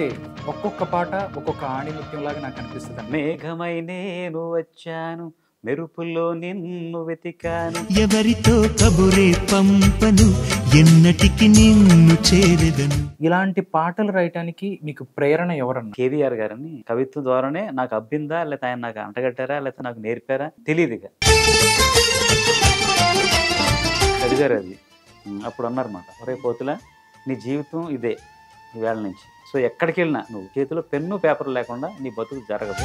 వింటే ఒక్కొక్క పాట ఒక్కొక్క ఆణిముత్యంలాగా నాకు అనిపిస్తుంది మేఘమై నేను వచ్చాను మెరుపుల్లో నిన్ను వెతికాను ఎవరితో కబురే పంపను ఎన్నటికి నిన్ను చేరెదను ఇలాంటి పాటలు రాయటానికి మీకు ప్రేరణ ఎవరన్నా కేవీఆర్ గారని కవిత్వం ద్వారానే నాకు అబ్బిందా లేకపోతే ఆయన నాకు అంటగట్టారా లేకపోతే నాకు నేర్పారా తెలియదు ఇక చదివారు అది ఉమ్, అప్పుడు అన్నారన్నమాట ఒరే పోతులా నీ జీవితం ఇదే ఈవేళ నుంచి సో ఎక్కడికి వెళ్ళినా నువ్వు చేతిలో పెన్ను పేపర్ లేకుండా నీ బతుకు జరగదు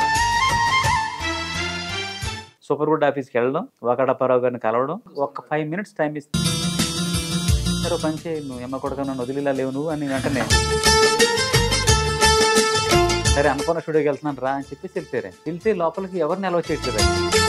సూపర్ గుడ్ ఆఫీస్కి వెళ్ళడం ఒకడప్పారావు గారిని కలవడం ఒక ఫైవ్ మినిట్స్ టైం ఇస్తే సరే ఓ పని చేయి నువ్వు ఎమ్మ కొడుకు నన్ను వదిలిలా లేవు నువ్వు అని వెంటనే సరే అన్నపూర్ణ స్టూడియోకి వెళ్తున్నాను రా అని చెప్పేసి వెళ్ళిపోయారు వెళ్తే లోపలికి ఎవరిని అలవ చేయట్లేదు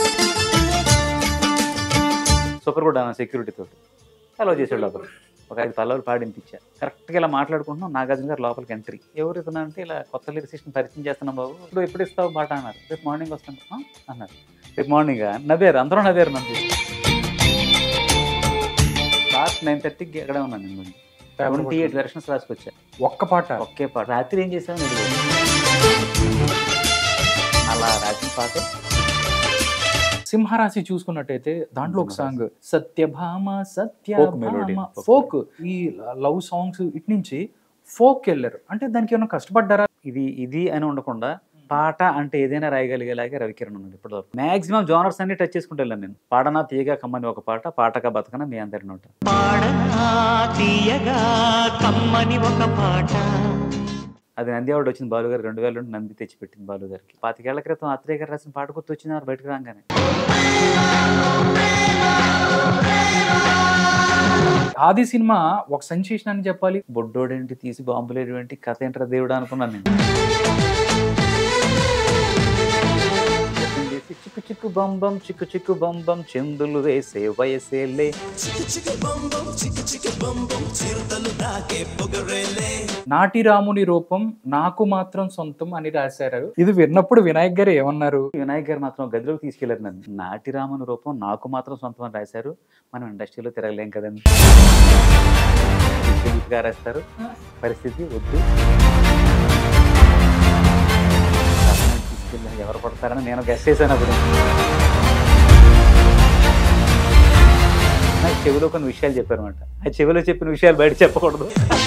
సూపర్ గుడ్ అన్న సెక్యూరిటీ తోటి అలవ చేసాడు లోపల ఒక ఐదు పల్లవులు పాడింపించా కరెక్ట్గా ఇలా మాట్లాడుకుంటున్నాం నాగార్జున గారు లోపలికి ఎంట్రీ ఎవరు ఇతను అంటే ఇలా కొత్త లిరిసిస్ట్ని పరిచయం చేస్తున్నాం బాబు ఇప్పుడు ఎప్పుడు ఇస్తావు బాట అన్నారు రేపు మార్నింగ్ వస్తాను "ఆ?" అన్నారు రేపు మార్నింగ్ నవ్వారు అందరూ నవ్వారు నన్ను లాస్ట్ నైన్ థర్టీకి ఎక్కడే ఉన్నాను నేను ట్వంటీ ఎయిట్ వెర్షన్స్ రాసుకొచ్చా ఒక్క పాట ఒకే పాట రాత్రి ఏం చేసావు అలా రాసిన పాట సింహరాశి చూసుకున్నట్టయితే దాంట్లో ఒక song Satyabhama Folk melody. Satyabhama folk ఈ లవ్ సాంగ్స్ ఇటు నుంచి ఫోక్ వెళ్ళారు అంటే దానికి ఏమైనా కష్టపడ్డారా ఇది ఇది అని ఉండకుండా పాట అంటే ఏదైనా రాయగలిగేలాగే రవికిరణ్ ఉన్నాడు ఇప్పుడు మాక్సిమం జోనర్స్ అన్ని టచ్ చేసుకుంటూ వెళ్ళాను నేను పాడనా తీయగా కమ్మని ఒక పాట పాటగా బతకన మీ అందరి నోట పాడనా తీయగా కమ్మని ఒక పాట అది నంది అవార్డు వచ్చింది బాలు గారు రెండు వేల రెండు నంది తెచ్చిపెట్టింది బాలు గారికి పాతికేళ్ల క్రితం అత్రేయ గారు రాసిన పాట గుర్తు వచ్చింది వారు బయటకు రాగానే ఆది సినిమా ఒక సెన్సేషన్ అని చెప్పాలి బొడ్డోడేంటి తీసి బాంబులేడు ఏంటి కథ ఏంట్రా దేవుడు అనుకున్నాను నేను జపం చేసి చిక్కు చిక్కు బంబం చిక్కు చిక్కు బంబం చెందులు వేసే వయసేలే నాటి రాముని రూపం నాకు మాత్రం సొంతం అని రాశారు ఇది విన్నప్పుడు వినాయక్ గారు ఏమన్నారు వినాయక్ గారు మాత్రం గదిలోకి తీసుకెళ్లారు నన్ను నాటి రాముని రూపం నాకు మాత్రం సొంతం అని రాశారు మనం ఇండస్ట్రీలో తిరగలేం కదండి విశ్వజిత్ గారు రాస్తారు పరిస్థితి వద్దు కథను తీసుకెళ్ళి ఎవరు పడతారని నేను గెస్ట్ చేశాను అప్పుడు నాకు చెవిలో కొన్ని విషయాలు చెప్పారన్నమాట ఆ చెవిలో చెప్పిన విషయాలు బయట చెప్పకూడదు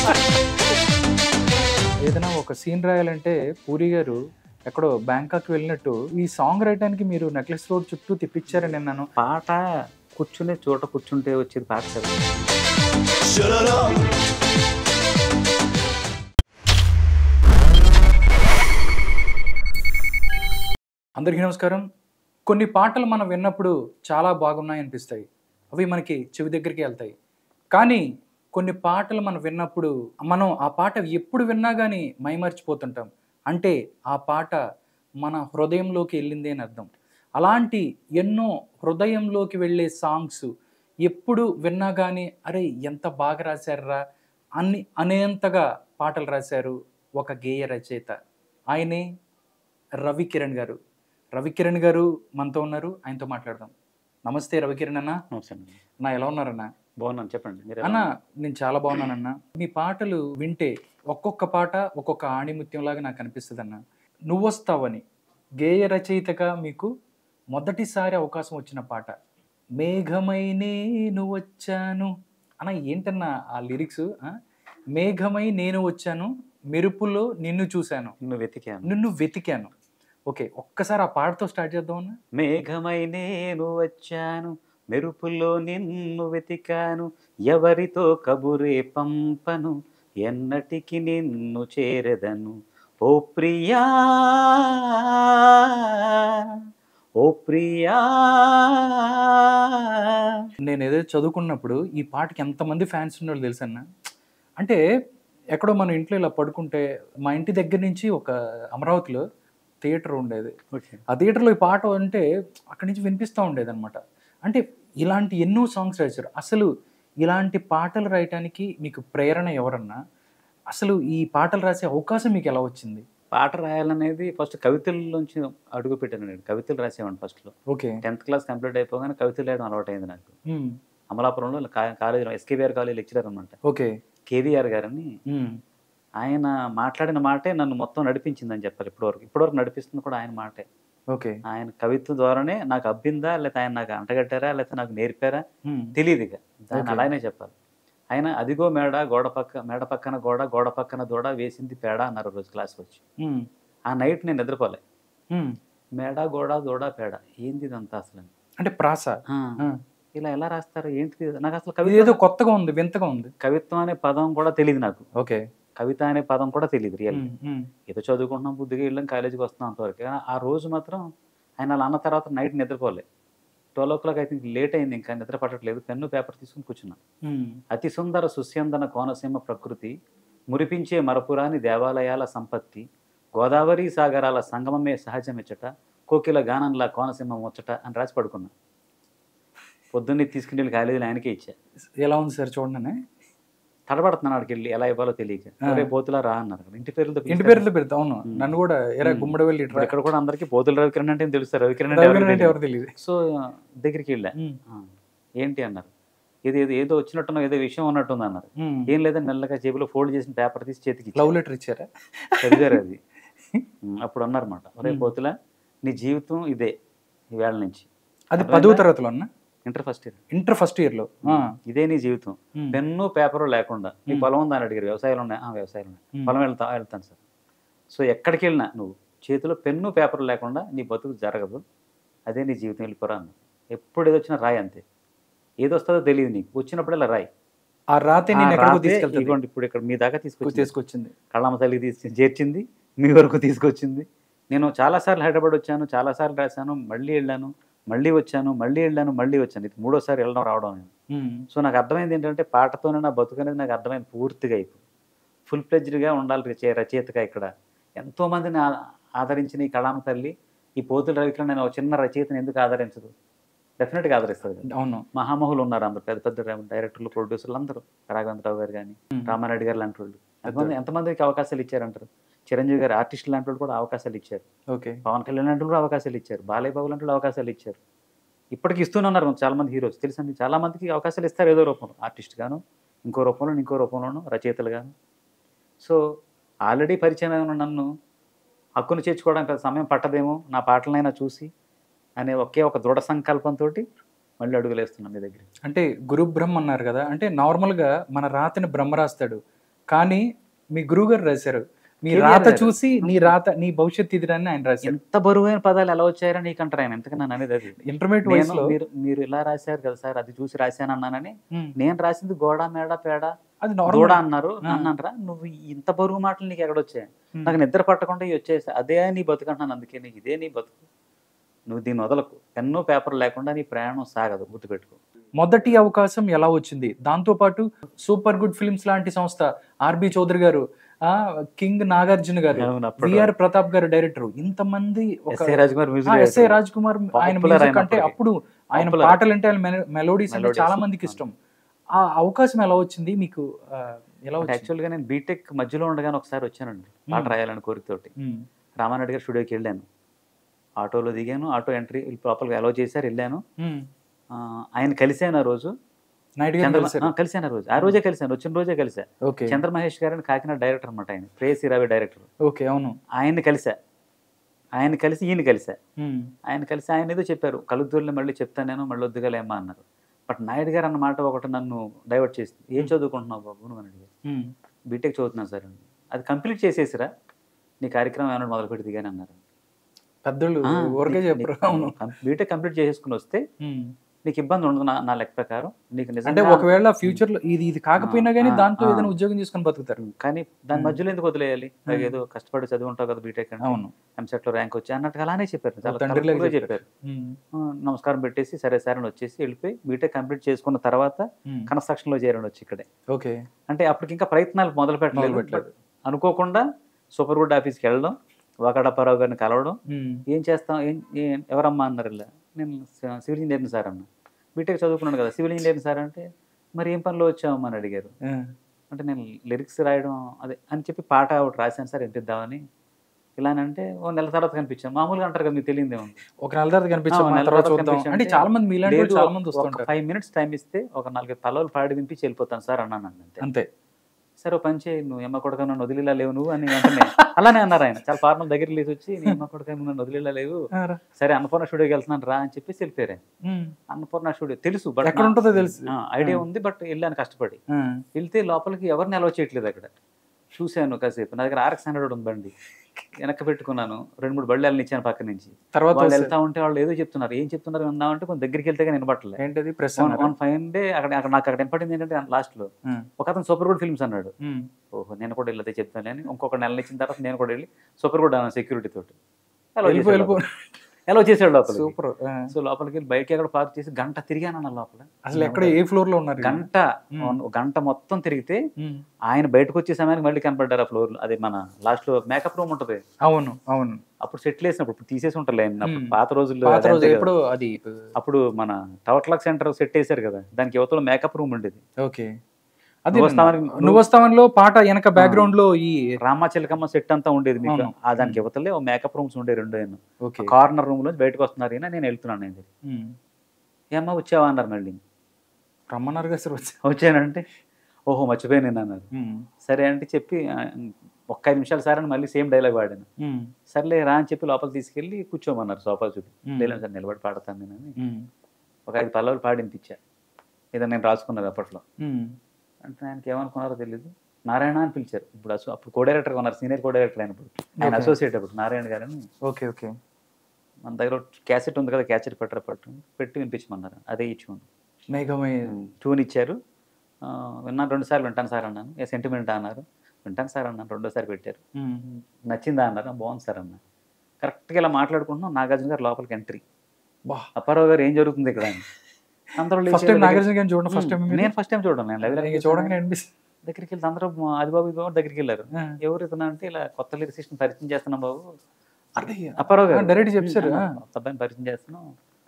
ఏదైనా ఒక సీన్ రాయాలంటే పూరి గారు ఎక్కడో బ్యాంకాక్ వెళ్ళినట్టు ఈ సాంగ్ రాయడానికి మీరు నెక్లెస్ రోడ్ చుట్టూ తిప్పించారని విన్నాను పాట కూర్చునే చోట కూర్చుంటే వచ్చేది పాట కదా అందరికీ నమస్కారం కొన్ని పాటలు మనం విన్నప్పుడు చాలా బాగున్నాయి అనిపిస్తాయి అవి మనకి చెవి దగ్గరికి వెళ్తాయి కానీ కొన్ని పాటలు మనం విన్నప్పుడు మనం ఆ పాట ఎప్పుడు విన్నా కానీ మైమర్చిపోతుంటాం అంటే ఆ పాట మన హృదయంలోకి వెళ్ళింది అని అర్థం అలాంటి ఎన్నో హృదయంలోకి వెళ్ళే సాంగ్స్ ఎప్పుడు విన్నా కానీ అరే ఎంత బాగా రాశారా అన్ని అనేంతగా పాటలు రాశారు ఒక గేయ రచయిత ఆయనే రవికిరణ్ గారు రవికిరణ్ గారు మనతో ఉన్నారు ఆయనతో మాట్లాడదాం నమస్తే రవికిరణ్ అన్న నమస్తే నా ఎలా ఉన్నారన్న బాగున్నాను చెప్పండి మీరు ఎలా అన్న ఉన్నారు? నేను చాలా బాగున్నానన్న మీ పాటలు వింటే ఒక్కొక్క పాట ఒక్కొక్క ఆణిముత్యంలాగా నాకు అనిపిస్తుంది అన్న నువ్వు వస్తావని గేయ రచయితగా మీకు మొదటిసారి అవకాశం వచ్చిన పాట మేఘమై నేను వచ్చాను అన్న ఏంటన్నా ఆ లిరిక్స్ మేఘమై నేను వచ్చాను మెరుపులో నిన్ను చూశాను నిన్ను వెతికాను నిన్ను వెతికాను ఓకే ఒక్కసారి ఆ పాటతో స్టార్ట్ చేద్దాం అన్న మేఘమై నేను వచ్చాను మెరుపుల్లో నిన్ను వెతికాను ఎవరితో కబురే పంపను ఎన్నటికి నిన్ను చేరెదను ఓ ప్రియా ఓ ప్రియా నేను ఏదో చదువుకున్నప్పుడు ఈ పాటకి ఎంతమంది ఫ్యాన్స్ ఉన్నారో తెలుసన్న అంటే ఎక్కడో మన ఇంట్లో ఇలా పడుకుంటే మా ఇంటి దగ్గర నుంచి ఒక అమరావతిలో థియేటర్ ఉండేది ఓకే ఆ థియేటర్లో ఈ పాట అంటే అక్కడి నుంచి వినిపిస్తూ ఉండేది అనమాట అంటే ఇలాంటి ఎన్నో సాంగ్స్ రాశారు అసలు ఇలాంటి పాటలు రాయటానికి మీకు ప్రేరణ ఎవరన్నా అసలు ఈ పాటలు రాసే అవకాశం మీకు ఎలా వచ్చింది పాట రాయాలనేది ఫస్ట్ కవితల్లోంచి అడుగు పెట్టాను నేను కవితలు రాసేవాడిని ఫస్ట్లో ఓకే టెన్త్ క్లాస్ కంప్లీట్ అయిపోగానే కవితలు రాయడం అలవాటు అయింది నాకు అమలాపురంలో కా- కాలేజీలో ఎస్కేబీఆర్ కాలేజ్ లెక్చరర్ అనమాట ఓకే కేవీఆర్ గారని ఉమ్, ఆయన మాట్లాడిన మాటే నన్ను మొత్తం నడిపించిందని చెప్పాలి ఇప్పటివరకు ఇప్పటివరకు నడిపిస్తుంది కూడా ఆయన మాటే ఓకే ఆయన కవిత్వం ద్వారానే నాకు అబ్బిందా లేకపోతే ఆయన నాకు అంటగట్టారా లేకపోతే నాకు నేర్పారా ఉమ్. తెలియదు ఇక దాన్ని Okay. అలానే చెప్పాలి ఆయన అదిగో మేడ గోడ పక్క మేడ పక్కన గోడ గోడ పక్కన దూడ వేసింది పేడ అన్నారు రోజు క్లాస్కి వచ్చి ఉమ్. ఆ నైట్ నేను నిద్రపోలే ఉమ్. మేడ గోడ దూడ పేడ ఏంది ఇదంతా అసలు అని. అంటే ప్రాస ఆ, ఆ. ఇలా ఎలా రాస్తారు ఏంటిది నాకు అసలు ఇది ఏదో కవిత కొత్తగా ఉంది వింతగా ఉంది కవిత్వం అనే పదం కూడా తెలియదు నాకు ఓకే కవిత అనే పదం కూడా తెలియదు రియల్ ఉమ్. ఉమ్. ఏదో చదువుకుంటున్నాం బుద్ధిగా వెళ్ళాం కాలేజీకి వస్తున్నాం అంతవరకు కానీ ఆ రోజు మాత్రం ఆయన అలా అన్న తర్వాత నైట్ నిద్రపోలే ట్వెల్వ్ ఓ క్లాక్ అయితే లేట్ అయింది ఇంకా నిద్ర పట్టట్లేదు పెన్ను పేపర్ తీసుకుని కూర్చున్నా ఉమ్. అతి సుందర సుస్యందన కోనసీమ ప్రకృతి మురిపించే మరపురాని దేవాలయాల సంపత్తి గోదావరి సాగరాల సంగమమే సహజమెచ్చట కోకిల గానంలా కోనసీమ ముచ్చట అని రాసి పడుకున్నా పొద్దున్నే తీసుకుని వెళ్ళి కాలేజీలో ఆయనకే ఇచ్చా ఎలా ఉంది సార్ చూడండి తడబడుతున్నాను ఆడికి వెళ్ళి ఎలా ఇవ్వాలో తెలియక ఆ. రేపు పోతులా రా అన్నారు కదా. ఇంటి పేరుతో ఇంటి పిలుస్తారు. పేరుతో పెడతా అవును ఉమ్. నన్ను కూడా ఎరా ఉమ్. గుమ్మడి వెళ్ళి ఇప్పుడు ఇక్కడ కూడా అందరికీ పోతుల రవికిరణ్ అంటే తెలుస్తారు రవికిరణ్ అంటే రవికిరణ్ ఎవరికి అంటే ఎవరు తెలియదు. తెలియదు సో దగ్గరికి వెళ్ళా ఉమ్. ఆ, ఏంటి అన్నారు ఏదో ఏదో ఏదో వచ్చినట్టున్నా ఏదో విషయం ఉన్నట్టుంది అన్నారు ఉమ్. ఏం లేదని మెల్లగా జేబులో ఫోల్డ్ చేసిన పేపర్ తీసి చేతికి ఇచ్చా. లవ్ లెటర్ ఇచ్చారా చదివారు అది ఉమ్, అప్పుడు అన్నారన్నమాట ఒరే ఉమ్. పోతుల నీ జీవితం ఇదే ఈవేళ నుంచి అది అర్థమైందా? పదవ తరగతిలో అన్న inter first year inter first year లో ఆ. ఇదే నీ జీవితం ఉమ్. పెన్ను పేపరు లేకుండా నీ ఉమ్. పొలం ఉందని అడిగారు వ్యవసాయాలు ఉన్నాయి "ఆ, వ్యవసాయాలు ఉన్నాయి ఉమ్. పొలం వెళ్తా వెళ్తాను సార్ సో ఎక్కడికి వెళ్ళినా నువ్వు చేతిలో పెన్ను పేపర్ లేకుండా నీ బతుకు జరగదు అదే నీ జీవితం వెళ్ళిపోరా అన్న ఎప్పుడు ఏదో వచ్చినా రాయి అంతే ఏది వస్తుందో తెలియదు నీకు వచ్చినప్పుడల్లా రాయి ఆ రాతే ఆ నేను ఎక్కడికో రాతే తీసుకెళ్తాను ఇదిగోండి ఇప్పుడు ఇక్కడ మీ దాకా తీసుకొచ్చి తీసుకొచ్చింది కళ్ళమ్మ తల్లికి తీసుకు చేర్చింది మీ వరకు తీసుకొచ్చింది నేను చాలాసార్లు హైదరాబాద్ వచ్చాను చాలాసార్లు రాశాను మళ్ళీ వెళ్ళాను మళ్ళీ వచ్చాను మళ్ళీ వెళ్ళాను మళ్ళీ వచ్చాను ఇది మూడోసారి వెళ్ళడం రావడం నేను ఉమ్. సో నాకు అర్థమైంది ఏంటంటే పాటతోనే నా బతుకు అనేది నాకు అర్థమైంది పూర్తిగా ఇప్పుడు ఫుల్ ప్లెజ్డ్గా ఉండాలి రచయ రచయితగా ఇక్కడ ఎంతోమందిని ఆ- ఆదరించిన ఈ కళామ తల్లి ఈ పోతుల రవికిరణ్ నేను ఒక చిన్న రచయితని ఎందుకు ఆదరించదు డెఫినెట్గా ఆదరిస్తుంది కదా. అవును మహామహులు ఉన్నారు అందరు పెద్ద పెద్ద డైరెక్టర్లు ప్రొడ్యూసర్లు అందరూ రాఘవేంద్రరావు గారు కానీ ఉమ్. రామారెడ్డి గారు లాంటి వాళ్ళు ఎంతమంది ఎంతమందికి అవకాశాలు ఇచ్చారంటారు చిరంజీవి గారు ఆర్టిస్ట్ లాంటి వాళ్ళు కూడా అవకాశాలు ఇచ్చారు ఓకే పవన్ కళ్యాణ్ లాంటి వాళ్ళు కూడా అవకాశాలు ఇచ్చారు బాలయ్య బాబు లాంటి వాళ్ళు అవకాశాలు ఇచ్చారు ఇప్పటికి ఇస్తూనే ఉన్నారు చాలా మంది హీరోస్ తెలుసండి చాలా మందికి అవకాశాలు ఇస్తారు ఏదో రూపంలో ఆర్టిస్ట్ గాను ఇంకో రూపంలో ఇంకో రూపంలోనూ రచయితలు గాను సో ఆల్రెడీ పరిచయం అయిన నన్ను హక్కును చేర్చుకోవడానికి పెద్ద సమయం పట్టదేమో నా పాటలనైనా చూసి అనే ఒకే ఒక దృఢ సంకల్పంతో మళ్ళీ అడుగులేస్తున్నాను మీ దగ్గర అంటే గురు బ్రహ్మ అన్నారు కదా అంటే నార్మల్ గా మన రాతని బ్రహ్మ రాస్తాడు కానీ మీ గురువు గారు రాశారు మీ కేవీఆర్ రాత గారు. చూసి నీ రాత నీ భవిష్యత్ ఇదిరని ఆయన రాశారు ఎంత బరువైన పదాలు ఎలా వచ్చాయని నీకు అంటారు ఆయన ఎంతకన్నా నన్ను అనేది అది ఇంటర్మీడియట్ నేను వయసులో మీరు మీరు ఇలా రాశారు కదా సార్ అది చూసి రాశాను అన్నానని ఉమ్, నేను రాసింది గోడ మేడ పేడ అది దూడ నార్మల్ అన్నారు ఆ. అన్నారా నువ్వు ఇంత బరువు మాటలు నీకు ఎక్కడొచ్చాయి నాకు నిద్ర పట్టకుండా ఇవి వచ్చేసాయి అదే నీ బతుకంటున్నాను అందుకే నీకు ఇదే నీ బతుకు నువ్వు దీన్ని వదలకు పెన్ను పేపర్ లేకుండా నీ ప్రయాణం సాగదు గుర్తుపెట్టుకో మొదటి అవకాశం ఎలా వచ్చింది దాంతో పాటు సూపర్ గుడ్ ఫిల్మ్స్ లాంటి సంస్థ ఆర్బి చౌదరి గారు ఆ కింగ్ నాగార్జున గారు అవును, అప్పుడు విఆర్ ప్రతాప్ గారు డైరెక్టర్ ఇంతమంది ఒక SA Rajkumar music SA director. Raj Kumar ఆయన Popular మ్యూజిక్ అంటే అయినప్పటికీ. అప్పుడు ఆయన Popular. పాటలు అంటే ఆయన మెలోడీస్ అంటే Melodies. చాలా మందికి ఇష్టం ఆ అవకాశం ఎలా వచ్చింది మీకు ఆ, ఎలా వచ్చింది యాక్చువల్గా నేను బీటెక్ మధ్యలో ఉండగానే ఒకసారి వచ్చానండి పాట Hmm. రాయాలని కోరికతోటి ఉమ్, రామారెడ్డి గారి స్టూడియోకి వెళ్ళాను ఆటోలో దిగాను ఆటో ఎంట్రీ లోపలికి అలౌ చేశారు వెళ్ళాను ఉమ్. ఆ, ఆయన కలిశాను ఆ రోజు నాయుడు గారు చంద్ర కలిశారు. ఆ, కలిశాను ఆ రోజు ఆ రోజే కలిశాను వచ్చిన రోజే కలిసా ఓకే చంద్ర మహేష్ గారిని కాకినాడ డైరెక్టర్ అనమాట ఆయన ప్రేయసి రవి డైరెక్టర్ ఓకే అవును ఆయన్ని కలిసా ఆయన కలిసి ఈయన కలిసా ఉమ్, ఆయన కలిసి ఆయన ఏదో చెప్పారు కలుద్దుల్ని మళ్ళీ చెప్తాను నేను మళ్ళీ వద్దుగలేమా అన్నారు బట్ నాయుడు గారు అన్న మాట ఒకటి నన్ను డైవర్ట్ చేసింది ఏం చదువుకుంటున్నావు బాబు నువ్వు అని అడిగారు ఉమ్, బీటెక్ చదువుతున్నాను సార్ అని అది కంప్లీట్ చేసేసిరా నీ కార్యక్రమం ఏమైనా మొదలు పెట్టి దిగాని అన్నారు పెద్దోళ్ళు ఆ, ఊరికే నీకు- చెప్పరు నీకు అవును కం- బీటెక్ కంప్లీట్ చేసేసుకుని వస్తే ఉమ్. నీకు ఇబ్బంది ఉండదు నా నా లెక్క ప్రకారం నీకు అంటే నిజంగా ఒకవేళ ఫ్యూచర్ లో ఇది ఇది కాకపోయినా కానీ ఆ, దాంతో ఆ. ఏదైనా ఉద్యోగం చేసుకొని బతుకుతారు కానీ దాని ఉమ్. మధ్యలో ఎందుకు వదిలేయాలి ఉమ్. ఏదో కష్టపడి చదివి ఉంటావు కదా బీటెక్ అంటే అవును ఎంసెట్ లో ర్యాంక్ వచ్చి అన్నట్టుగా అలానే చెప్పారు చాలా తండ్రిలాగా తరచుగా చెప్పారు. చెప్పారు ఉమ్, ఆ, నమస్కారం పెట్టేసి సరే సరే అని వచ్చేసి వెళ్ళిపోయి బీటెక్ కంప్లీట్ చేసుకున్న తర్వాత ఉమ్. కన్స్ట్రక్షన్ లో చేరండి వచ్చి ఇక్కడే ఓకే అంటే అప్పటికి ఇంకా ప్రయత్నాలు మొదలు పెట్టలేదు మొదలు పెట్టలేదు. బట్ అనుకోకుండా సూపర్ గుడ్ ఆఫీస్కి వెళ్ళడం వాకాడప్పారావు గారిని కలవడం ఉమ్, ఏం చేస్తాం ఏం ఏం ఎవరమ్మా అన్నారు ఇలా నేను సి- సివిల్ ఇంజనీరింగ్ సార్ అన్న బీటెక్ చదువుకున్నాను కదా సివిల్ ఇంజనీరింగ్ సార్ అంటే మరి ఏం పనిలో వచ్చామమ్మా అని అడిగారు ఆ, అంటే నేను లిరిక్స్ రాయడం అదే అని చెప్పి పాట ఒకటి రాశాను సార్ ఎంపిద్దామని ఇలా అని అంటే ఓ నెల తర్వాత కనిపించాను మామూలుగా అంటారు కదా మీకు తెలియదే ఉంది ఒక నెల తర్వాత కనిపించాం ఆ, నెల తర్వాత తర్వాత చూద్దాం కనిపించాం అంటే అంటే చాలా మంది మీలాంటి వాళ్ళు లేదు, చాలా మంది ఒక వస్తుంటారు ఫైవ్ మినిట్స్ టైం ఇస్తే ఒక నాలుగు తలలు పాడి దింపి వెళ్ళిపోతాను సార్ అన్నాను అంతే అంతే సరే ఓ పని చేయి నువ్వు ఎమ్మ కొడుక నన్ను వదిలేలా లేవు నువ్వు అని వెంటనే అలానే అన్నారు ఆయన చాలా ఫార్మల్ దగ్గర లేచి వచ్చి నీ ఎమ్మ కొడుక నన్ను వదిలేలా లేవు ఆ, రా. సరే అన్నపూర్ణ స్టూడియోకి వెళ్తున్నాను రా అని చెప్పేసి వెళ్ళిపోయారు ఆయన. ఉమ్. అన్నపూర్ణ స్టూడియో తెలుసు బట్ ఎక్కడ ఉంటుందో తెలుసు. ఐడియా ఆ. ఉంది బట్ వెళ్ళాను కష్టపడి ఆ. వెళ్తే లోపలికి ఎవరిని అలవ చేయట్లేదు అక్కడ చూశాను కాసేపు నా దగ్గర ఆర్ఎక్స్ హండ్రెడ్ ఉంది బండి వెనక్కి పెట్టుకున్నాను రెండు మూడు బళ్ళు ఇచ్చాను పక్క నుంచి తర్వాత వాళ్ళు వస్తే- వెళ్తా ఉంటే వాళ్ళు ఏదో చెప్తున్నారు ఏం చెప్తున్నారు విందామంటే కొంచెం దగ్గరికి వెళ్తే కానీ వినపట్లేదు ఏంటది press one one five day అక్కడ అక్కడ నాకు అక్కడ వినపడింది ఏంటంటే లాస్ట్ లో ఒక అతను సూపర్ గుడ్ ఫిల్మ్స్ అన్నాడు ఓహో నేను కూడా వెళ్ళదే చెప్తాను అని ఇంకొక నెల ఇచ్చిన తర్వాత నేను కూడా వెళ్ళి సూపర్ గుడ్ అన్నాను సెక్యూరిటీ తోటి Allow వెళ్ళిపో చేశాడు వెళ్ళిపో లోపలికి. Allow చేశాడు లోపల సూపర్ సో లోపలికి వెళ్ళి బైక్ ఎక్కడ పార్క్ చేసి గంట తిరిగాను అన్న లోపల అసలు ఎక్కడ ఏ ఫ్లోర్ లో ఉన్నారు గంట మ్మ్. ఒక గంట మొత్తం తిరిగితే ఉమ్. ఆయన బయటకు వచ్చే సమయానికి మళ్ళీ కనపడ్డారు ఆ ఫ్లోర్ అదే మన లాస్ట్ లో మేకప్ రూమ్ ఉంటది అవును అవును అప్పుడు సెటిల్ వేసినప్పుడు ఇప్పుడు తీసేసి ఉంటారు అప్పుడు మ్మ్. పాత రోజుల్లో పాత అది రోజు అంతే కదా. ఎప్పుడు అది అప్పుడు మన టవర్ క్లాక్ సెంటర్ సెట్ వేశారు కదా దానికి యువతలో మేకప్ రూమ్ ఉండేది ఓకే అది నువ్వు వస్తావని- నువ్వు వస్తావనిలో పాట వెనక బ్యాక్గ్రౌండ్ లో ఈ రామ చిలకమ్మ సెట్ అంతా ఉండేది మీకు అవును. ఆ దానికి యువతలే ఓ మేకప్ రూమ్స్ ఉండే రెండు ఆయన ఓకే కార్నర్ రూమ్ లో బయటకు వస్తున్నారు ఈయన నేను వెళ్తున్నాను నేను ఉమ్. ఏమ్మా వచ్చావా అన్నారు మళ్ళీ రమ్మన్నారు కదా సార్ వచ్చి వచ్చానంటే ఓహో మర్చిపోయాను నేను అన్నారు ఉమ్. సరే అంటే చెప్పి ఆ, ఒక్క ఐదు నిమిషాలు సార్ అని మళ్ళీ సేమ్ డైలాగ్ వాడాను ఉమ్. సర్లే రా అని చెప్పి లోపల తీసుకెళ్ళి కూర్చోమన్నారు సోఫా చూపి మ్మ్. లేదు సార్ నిలబడి పాడతాను నేను అని ఉమ్. ఒక ఐదు పల్లవులు పాడింపించా ఇదే నేను రాసుకున్నది అప్పట్లో ఉమ్. అంటే ఆయనకి ఏమనుకున్నారో తెలియదు నారాయణ అని పిలిచారు ఇప్పుడు అసలు అప్పుడు కో డైరెక్టర్ ఉన్నారు సీనియర్ కో డైరెక్టర్ ఆయన ఇప్పుడు ఆయన Okay. అసోసియేట్ అప్పుడు నారాయణ గారని ఓకే ఓకే మన దగ్గర క్యాసెట్ ఉంది కదా క్యాసెట్ పెట్టరా పట్టు పెట్టి వినిపించమన్నారు అదే ఇచ్చాను మేఘమై ట్యూన్ ఇచ్చారు ఆ, విన్నాను రెండు సార్లు వింటాను సార్ అన్నాను ఏ సెంటిమెంట్ అన్నారు వింటాను సార్ అన్నాను రెండోసారి పెట్టారు ఉమ్. నచ్చిందా అన్నారు "ఆ, బాగుంది సార్ అన్న కరెక్ట్గా ఇలా మాట్లాడుకుంటున్నాం నాగార్జున గారు లోపలికి ఎంట్రీ బా అప్పారావు గారు ఏం జరుగుతుంది ఇక్కడ అని అందరూ లేచి ఫస్ట్ టైం దగ్గర- నాగార్జున గారిని చూడండి ఫస్ట్ టైం ఉమ్, నేను ఫస్ట్ టైం చూడడం నేను లైవ్లో ఇంకా చూడంగానే అనిపిస్తుంది దగ్గరికి వెళ్తే అందరూ అది బాబు ఇది బాబు దగ్గరికి వెళ్ళారు ఆ. ఎవరు ఇతను అంటే ఇలా కొత్త లిరిసిస్ట్ పరిచయం చేస్తున్నాం బాబు అదే అప్పారావు గారు డైరెక్ట్ చెప్పారు ఉమ్, కొత్త అబ్బాయిని పరిచయం చేస్తున్నాం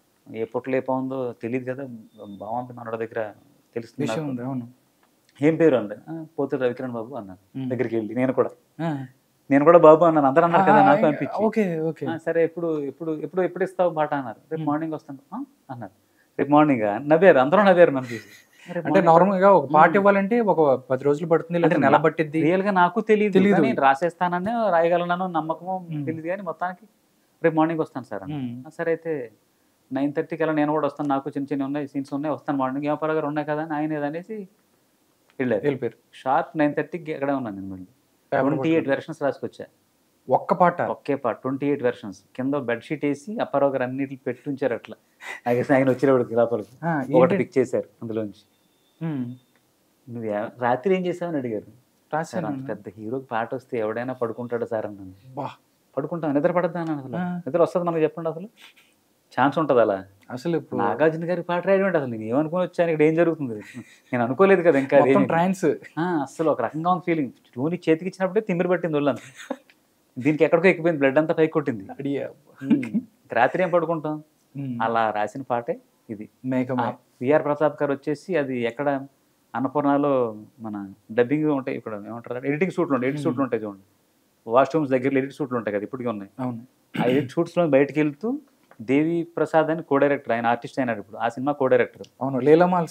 ఏ పుట్టలు ఏ బాగుందో తెలియదు కదా బాగుంది మనోడి దగ్గర తెలుస్తుంది విషయం నాకు. ఉంది అవును ఏం పేరు అండి "ఆ, పోతే రవికిరణ్ బాబు అన్నాను ఉమ్. దగ్గరికి వెళ్ళి నేను కూడా ఆ. నేను కూడా బాబు అన్నాను అందరూ అన్నారు కదా ఆ, నాకు ఇంకా- అనిపించి ఓకే ఓకే "ఆ, సరే ఎప్పుడు ఎప్పుడు ఎప్పుడు ఎప్పుడు ఇస్తావు బాట అన్నారు రేపు ఉమ్. మార్నింగ్ వస్తాను "ఆ?" అన్నారు రేపు మార్నింగ్ నవ్వారు అందరూ నవ్వారు నన్ను చూసి "రేపు అంటే morning నార్మల్ గా ఒక పాట ఉమ్. ఇవ్వాలంటే ఒక పది రోజులు పడుతుంది లేదా అంటే నెల నా- పట్టిద్ది రియల్ గా నాకు తెలియదు తెలీదు. కానీ రాసేస్తానని రాయగలనో నమ్మకమో మ్మ్. తెలియదు కానీ మొత్తానికి రేపు మార్నింగ్ వస్తాను సార్ అన్న. ఉమ్. "ఆ, సరే అయితే నైన్ థర్టీకి అలా నేను కూడా వస్తాను నాకు చిన్న చిన్న ఉన్నాయి సీన్స్ ఉన్నాయి వస్తాను మార్నింగ్ ఏమో పరగారు ఉన్నాయి కదా అని ఆయన ఇది అనేసి వెళ్ళారు వెళ్ళిపోయారు షార్ప్ నైన్ థర్టీకి ఎక్కడే ఉన్నాను నేను మళ్ళీ Paper ట్వంటీ ఎయిట్ పట్టుకొని. వెర్షన్స్ రాసుకొచ్చా ఒక్క పాట ఒకే పార్ట్ ట్వంటీ ఎయిట్ వెర్షన్స్ కింద బెడ్షీట్ వేసి అప్పారావు గారు అన్నిటిని పెట్టి ఉంచారు అట్లా నాకు ఆయన వచ్చినప్పుడు లోపలికి ఆ, ఒకటి ఏంటి? పిక్ చేశారు అందులోంచి ఉమ్. నువ్వు ఏ- రాత్రి ఏం చేసావని అడిగారు సార్ రాశాను అంత పెద్ద హీరోకి పాట వస్తే ఎవడైనా పడుకుంటాడు సార్ అన్నాను బా పడుకుంటాం నిద్ర పడద్దా అన్నాను అసలు ఆ. నిద్ర వస్తుంది మనకు చెప్పండి అసలు ఛాన్స్ ఉంటుంది అలా అసలు ఇప్పుడు నాగార్జున గారి పాట రాయడం ఏంటి అసలు నేను ఏమనుకుని వచ్చాను ఇక్కడ ఏం జరుగుతుంది నేను అనుకోలేదు కదా ఇంకా మొత్తం అదేమీ. ట్రాన్స్ ఆ, అసలు ఒక రకంగా ఉంది ఫీలింగ్ ట్యూని చేతికి ఇచ్చినప్పుడే తిమ్మిరి పట్టింది ఒళ్ళంతా దీనికి ఎక్కడికో ఎక్కిపోయింది బ్లడ్ అంతా పైకి కొట్టింది ఉమ్. రాత్రి ఏం పడుకుంటాం అలా రాసిన పాటే ఇది మేఘమై విఆర్ ప్రతాప్ గారు వచ్చేసి అది ఎక్కడ అన్నపూర్ణలో మన డబ్బింగ్ ఉంటాయి ఇక్కడ ఏమంటారు ఎడిటింగ్ సూట్లు ఉంటాయి ఎడిట్ సూట్లు ఉంటాయి చూడండి వాష్రూమ్స్ దగ్గర ఎడిట్ సూట్లు ఉంటాయి కదా ఇప్పటికీ ఉన్నాయి అవును ఆ ఎడిట్ సూట్స్లో బయటకు వెళ్తూ దేవి ప్రసాద్ అని కో డైరెక్టర్ ఆయన ఆర్టిస్ట్ అయినాడు ఇప్పుడు ఆ సినిమా కో డైరెక్టర్ అవును లీలామాల్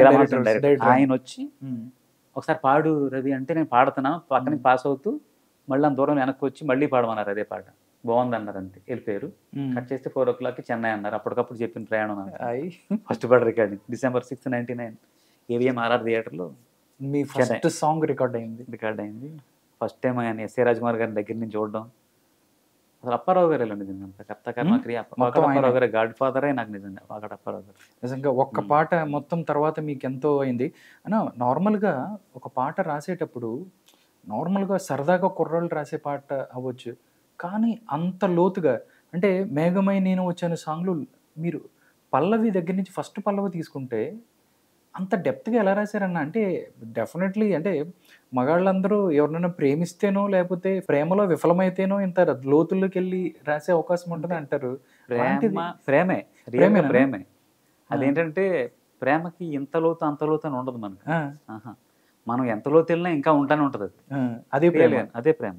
సెంటర్ ఆయన వచ్చి ఒకసారి పాడు రవి అంటే నేను పాడుతున్నా పక్కన పాస్ అవుతూ మళ్ళీ అంత దూరం వెనక్కి వచ్చి మళ్ళీ పాడమన్నారు అదే పాట బాగుంది అన్నారు అంతే వెళ్ళిపోయారు కట్ చేస్తే ఫోర్ ఓ క్లాక్కి చెన్నై అన్నారు అప్పటికప్పుడు చెప్పిన ప్రయాణం ఫస్ట్ పాట recording December sixth ninety nine AVM RR థియేటర్లో మీ ఫస్ట్ సాంగ్ రికార్డ్ అయింది రికార్డ్ అయింది ఫస్ట్ టైం ఆయన ఎస్ఏ రాజ్కుమార్ గారి దగ్గర నుంచి చూడడం అసలు అప్పారావు గారు వెళ్ళండి నిజంగా కర్త కర్మ క్రియ మొత్తం వాకడ ఆయన. అప్పారావు గారు గాడ్ ఫాదరే నాకు నిజంగా వాకడ అప్పారావు గారు నిజంగా ఒక్క మ్మ్. పాట మొత్తం తర్వాత మీకు ఎంతో అయింది అన్న నార్మల్గా ఒక పాట రాసేటప్పుడు నార్మల్గా సరదాగా కుర్రాళ్ళు రాసే పాట అవ్వచ్చు కానీ అంత లోతుగా అంటే మేఘమై నేను వచ్చాను సాంగ్లు మీరు పల్లవి దగ్గర నుంచి ఫస్ట్ పల్లవి తీసుకుంటే అంత డెప్త్గా ఎలా రాశారన్న అంటే డెఫినెట్లీ అంటే మగాళ్ళందరూ ఎవరినైనా ప్రేమిస్తేనో లేకపోతే ప్రేమలో విఫలమైతేనో ఇంత లోతుల్లోకి వెళ్ళి రాసే అవకాశం ఉంటుంది అంటారు అలాంటిది- ప్రేమ ప్రేమే రియల్గా ప్రేమేనా? ప్రేమే అదేంటంటే ప్రేమకి ఇంత లోతు అంత లోతు అని ఉండదు మనకి ఆ, ఆహా. మనం ఎంత లోతు వెళ్ళినా ఇంకా ఉంటానే ఉంటది అది. ఆ, అదే ప్రేమ Real గా, అదే ప్రేమ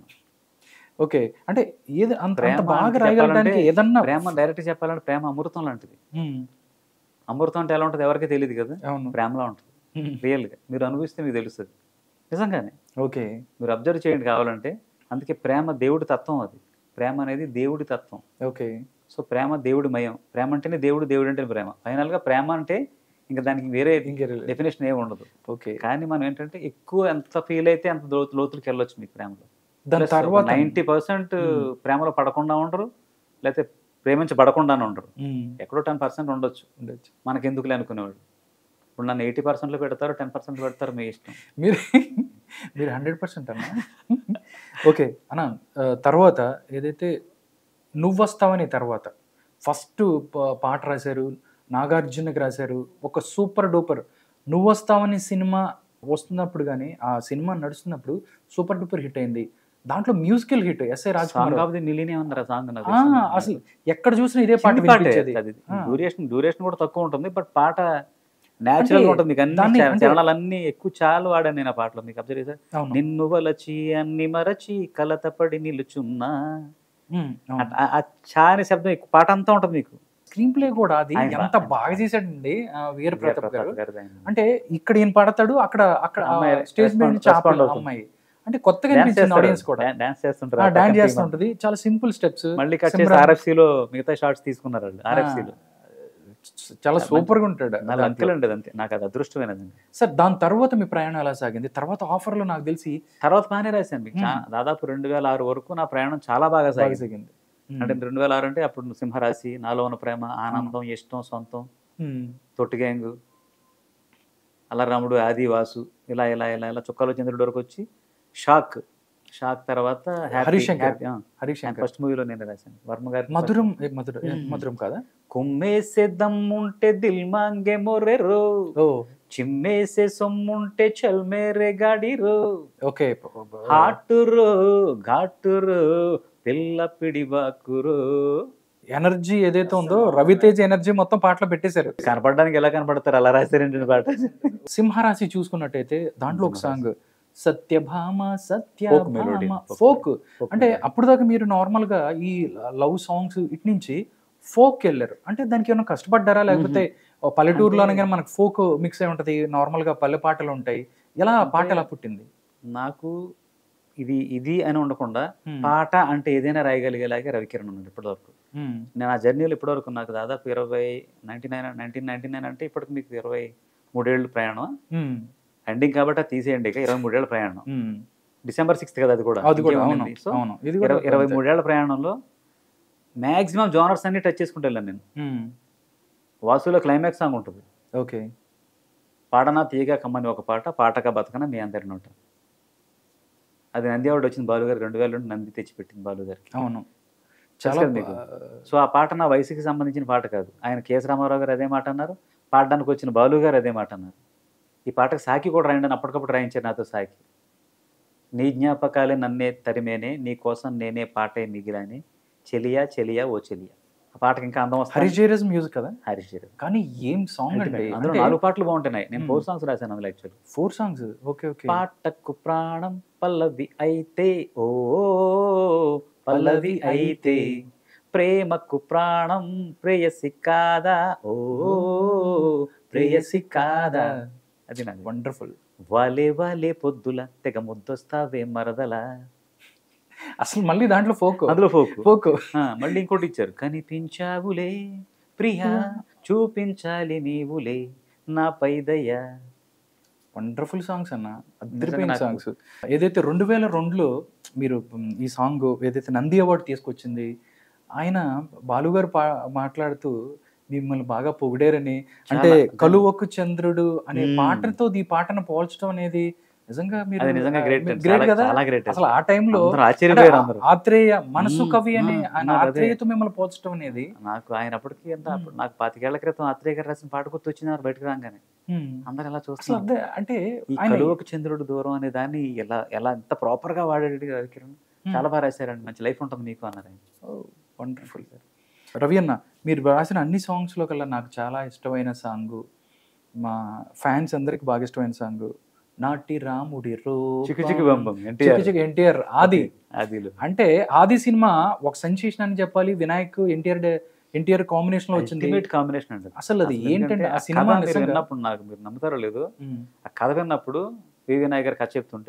ఓకే అంటే ఏది అంత అంత ప్రేమ బాగా అంటే రాయగలడానికి చెప్పాలంటే ఏదన్నా ప్రేమ డైరెక్ట్ చెప్పాలంటే ప్రేమ అమృతం లాంటిది ఉమ్, అమృతం అంటే ఎలా ఉంటుంది ఎవరికి తెలియదు కదా అవును ప్రేమలా ఉంటుంది ఉమ్, రియల్గా మీరు అనుభవిస్తే మీకు తెలుస్తుంది నిజంగానే ఓకే మీరు అబ్జర్వ్ చేయండి కావాలంటే అందుకే ప్రేమ దేవుడి తత్వం అది ప్రేమ అనేది దేవుడి తత్వం ఓకే సో ప్రేమ దేవుడి మయం ప్రేమ అంటేనే దేవుడు దేవుడు అంటే ప్రేమ ఫైనల్గా ప్రేమ అంటే ఇంకా దానికి వేరే ఇంకే డెఫినేషన్ ఏమి ఉండదు ఓకే కానీ మనం ఏంటంటే ఎక్కువ ఎంత ఫీల్ అయితే అంత లోతు లోతులకి వెళ్ళొచ్చు మీకు ప్రేమలో దాని తర్వాత నైంటీ పర్సెంట్ Hmm. ప్రేమలో పడకుండా ఉండరు లేకపోతే ప్రేమించబడకుండానే ఉండరు మ్మ్. ఎక్కడో టెన్ పర్సెంట్ ఉండొచ్చు ఉండొచ్చు మనకి ఎందుకులే అనుకునేవాడు ఇప్పుడు నన్ను ఎయిటీ పర్సెంట్లో పెడతారు టెన్ పర్సెంట్ పెడతారు మీ ఇష్టం మీరు మీరు హండ్రెడ్ పర్సెంట్ అన్న ఓకే అన్న ఆ, తర్వాత ఏదైతే నువ్వు వస్తావని తర్వాత ఫస్ట్ పాట రాశారు నాగార్జునకి రాశారు ఒక సూపర్ డూపర్ నువ్వు వస్తావని సినిమా వస్తున్నప్పుడు కానీ ఆ సినిమా నడుస్తున్నప్పుడు సూపర్ డూపర్ హిట్ అయింది దాంట్లో musical hit SI Raj song of the millennium అన్నారు ఆ సాంగ్ నాకు ఆ, అసలు ఎక్కడ చూసినా ఇదే పాట వినిపించేది ఆ. డ్యూరేషన్ డ్యూరేషన్ కూడా తక్కువ ఉంటుంది బట్ పాట న్యాచురల్ అంటే ఉంటుంది మీకు అన్ని దాన్ని చర- అంటే- చరణాలన్నీ ఎక్కువ చాలు వాడాను నేను ఆ పాటలో మీకు అబ్జర్వ్ చేశారు అవును నిన్ను వలచి అన్ని మరచి కలతపడి నిలుచున్నా ఉమ్, అవును. ఆ- ఆ- ఆ చా అనే శబ్దం ఎక్కువ పాట అంతా ఉంటుంది మీకు స్క్రీన్ ప్లే కూడా అది ఆయన ఎంత బా- బాగా చేశాడండి ఆ, వీర ప్రతాప్ గారు గారిది ఆయన. అంటే ఇక్కడ ఈయన పడతాడు అక్కడ అక్కడ అమ్మాయి స్టేజ్ మీద respond- నుంచి ఆపే respond అవుతుంది. అమ్మాయి అంటే కొత్తగా Dance అనిపించింది చేస్తారు. ఆడియన్స్ కూడా డా- డాన్స్ చేస్తుంటారు ఆ ఆ డాన్స్ పక్కన చేస్తూ team ఉంటది చాలా సింపుల్ స్టెప్స్ మళ్ళీ కట్ చేసి సిమ్రాన్. RFC లో మిగతా షార్ట్స్ తీసుకున్నారు వాళ్ళు RFC లో చాలా సూపర్ గా ఉంటాడు నా లక్కలు ఉండేది అంతే నాకు అది అదృష్టమైనదండి సార్ దాని తర్వాత మీ ప్రయాణం ఎలా సాగింది తర్వాత ఆఫర్ లో నాకు తెలిసి తర్వాత బాగానే రాశాను మీకు చా- Hmm. దాదాపు రెండు వేల ఆరు వరకు నా ప్రయాణం చాలా బాగా బాగా సాగింది సాగింది అంటే రెండు వేల ఆరు అంటే అప్పుడు సింహరాశి నాలో ఉన్న ప్రేమ ఆనందం ఇష్టం సొంతం ఉమ్, తొట్టి గ్యాంగ్ అల్లరాముడు ఆది వాసు ఇలా ఇలా ఇలా ఇలా చుక్కలో చంద్రుడి వరకు వచ్చి షాక్ షాక్ తర్వాత హరిశంకర్. హరీష్ శంకర్ ఫస్ట్ మూవీలో నేను రాశాను వర్మ గారి మధురం ఏ, మధురం ఏ, ఉమ్. మధురం కాదా కుమ్మేసే దమ్ముంటే దిల్ మాంగే మొర్రెరో ఓ చిమ్మేసే సొమ్ముంటే చల్మేరే గాడిరో ఓకే హాటురో ఘాటురో పిల్ల పిడిబాకురో ఎనర్జీ ఏదైతే ఉందో రవితేజ్ ఎనర్జీ మొత్తం పాటలో పెట్టేశారు కనపడడానికి ఎలా కనపడతారు అలా రాశారండి పాట సింహరాశి చూసుకున్నట్టయితే దాంట్లో ఒక song Satyabhama Folk melody. Satyabhama folk అంటే అప్పుడు దాకా మీరు నార్మల్ గా ఈ లవ్ సాంగ్స్ ఇటు నుంచి ఫోక్ వెళ్ళారు అంటే దానికి ఏమైనా కష్టపడ్డారా లేకపోతే ఓ పల్లెటూరులో అంటే- అనగానే మనకు ఫోక్ మిక్స్ అయి ఉంటది నార్మల్ గా పల్లె పాటలు ఉంటాయి ఎలా ఆ పాట ఎలా పుట్టింది నాకు ఇది ఇది అని ఉండకుండా Hmm. పాట అంటే ఏదైనా రాయగలిగేలాగే రవికిరణ్ ఉన్నాడు ఇప్పటివరకు Hmm. నేను ఆ జర్నీలో ఇప్పటివరకు నాకు దాదాపు ఇరవై ninety nine nineteen ninety nine అంటే ఇప్పటికి మీకు ఇరవై మూడేళ్ళు ప్రయాణం Hmm. ఎండింగ్ కాబట్టి అది తీసేయండి ఇక ఇరవై మూడేళ్ల ప్రయాణం Hmm. డిసెంబర్ సిక్స్త్ కదా అది కూడా అది కూడా అవును ఇంకేముంది? సో అవును ఇది కూడా ఇరవై ఇరవై అంతే. మూడేళ్ల ప్రయాణంలో మాక్సిమం జోనర్స్ అన్ని టచ్ చేసుకుంటూ వెళ్ళాను నేను Hmm. వాసులో క్లైమాక్స్ సాంగ్ ఉంటుంది ఓకే పాడనా తీయగా కమ్మని ఒక పాట పాటగా బతకన మీ అందరి నోట అది నంది అవార్డు వచ్చింది బాలుగారు రెండు వేల నుండి నంది తెచ్చిపెట్టింది బాలుగారికి అవును తెలుసు చాలా కదా మీకు? సో ఆ పాట నా వయసుకి సంబంధించిన పాట కాదు ఆయన కేఎస్ రామారావు గారు అదే మాట అన్నారు పాడడానికి వచ్చిన బాలు గారు అదే మాట అన్నారు ఈ పాటకు సాకి కూడా రాయండి అని అప్పటికప్పుడు రాయించారు నాతో సాకి నీ జ్ఞాపకాలే నన్నే తరిమేనే నీ కోసం నేనే పాటే మిగిలాని చెలియా చెలియా ఓ చెలియా ఆ పాటకి ఇంకా అందం వస్తుంది హరిజేరస్ మ్యూజిక్ కదా హరీష్ జరీ కానీ ఏం సాంగ్ అండి అందులో నాలుగు పాటలు బాగుంటున్నాయి నేను Hmm. ఫోర్ సాంగ్స్ రాశాను అందులో actually four songs okay okay పాటకు ప్రాణం పల్లవి అయితే ఓ పల్లవి అయితే ప్రేమకు ప్రాణం ప్రేయసి కాదా ఓ ప్రేయసి కాదా అది నాది వండర్ఫుల్ వాలే వాలే పొద్దుల తెగ ముద్దొస్తావే మరదల అసలు మళ్ళీ దాంట్లో ఫోక్ అందులో ఫోక్ ఫోక్ మళ్ళీ ఇంకోటి ఇచ్చారు కనిపించావులే ప్రియా చూపించాలి నీవులే నా పైదయ్యా వండర్ఫుల్ సాంగ్స్ అన్న నిజంగా అదిరిపోయిన నాకు- సాంగ్స్ ఏదైతే రెండు వేల రెండులో మీరు మ్, ఈ సాంగ్ ఏదైతే నంది అవార్డు తీసుకొచ్చింది ఆయన బాలుగారు పా మాట్లాడుతూ మిమ్మల్ని బాగా పొగిడారని అంటే చాలా. కలువకు చంద్రుడు అనే మ్మ్. పాటతో ఈ పాటను పోల్చడం అనేది నిజంగా మీరు అది నిజంగా గ్రేట్ గ్రేట్ కదా చాలా గ్రేట్ అసలు ఆ టైంలో అందరూ ఆశ్చర్యపోయారు అందరూ ఆత్రేయ మనసు మ్మ్. కవి అనే మ్మ్. ఆయన నాకు అదే. ఆత్రేయతో మిమ్మల్ని పోల్చడం అనేది నాకు ఆయన అప్పటికి ఎంత మ్మ్. అప్పుడు నాకు పాతికేళ్ల క్రితం ఆత్రేయ గారు రాసిన పాట గుర్తు వచ్చినారు బయటకు రాగానే మ్మ్. అందరు ఎలా అసలు చూస్తున్నారు అదే అంటే ఈ ఆయన కలువకు చంద్రుడు దూరం అనే దాన్ని ఎలా ఎలా ఎంత ప్రాపర్ గా వాడాడు రవికిరణ్ చాలా బాగా రాశారండి మంచి లైఫ్ ఉంటుంది మీకు అన్నారు ఆయన వండర్ఫుల్ రవి అన్న మీరు రాసిన అన్ని సాంగ్స్లో కల్లా నాకు చాలా ఇష్టమైన సాంగ్ మా ఫ్యాన్స్ అందరికి బాగా ఇష్టమైన సాంగ్ నాటి రాముడి రో చిక్కు చిక్కు బంబం ఎన్టీఆర్ ఎన్టీఆర్ ఆది ఆదిలో అంటే ఆది సినిమా ఒక సెన్సేషన్ అని చెప్పాలి వినాయక్ ఎన్టీఆర్ ఎన్టీఆర్ కాంబినేషన్ లో వచ్చింది అల్టిమేట్ కాంబినేషన్ అండి అసలు అది అసలు ఏంటంటే ఎందుకంటే ఆ ఆ సినిమా కథ మీరు నిజంగా- విన్నప్పుడు నాకు మీరు నమ్ముతారో లేదు మ్మ్. ఆ కథ విన్నప్పుడు వివి నాయక్ గారు కథ చెప్తుంటే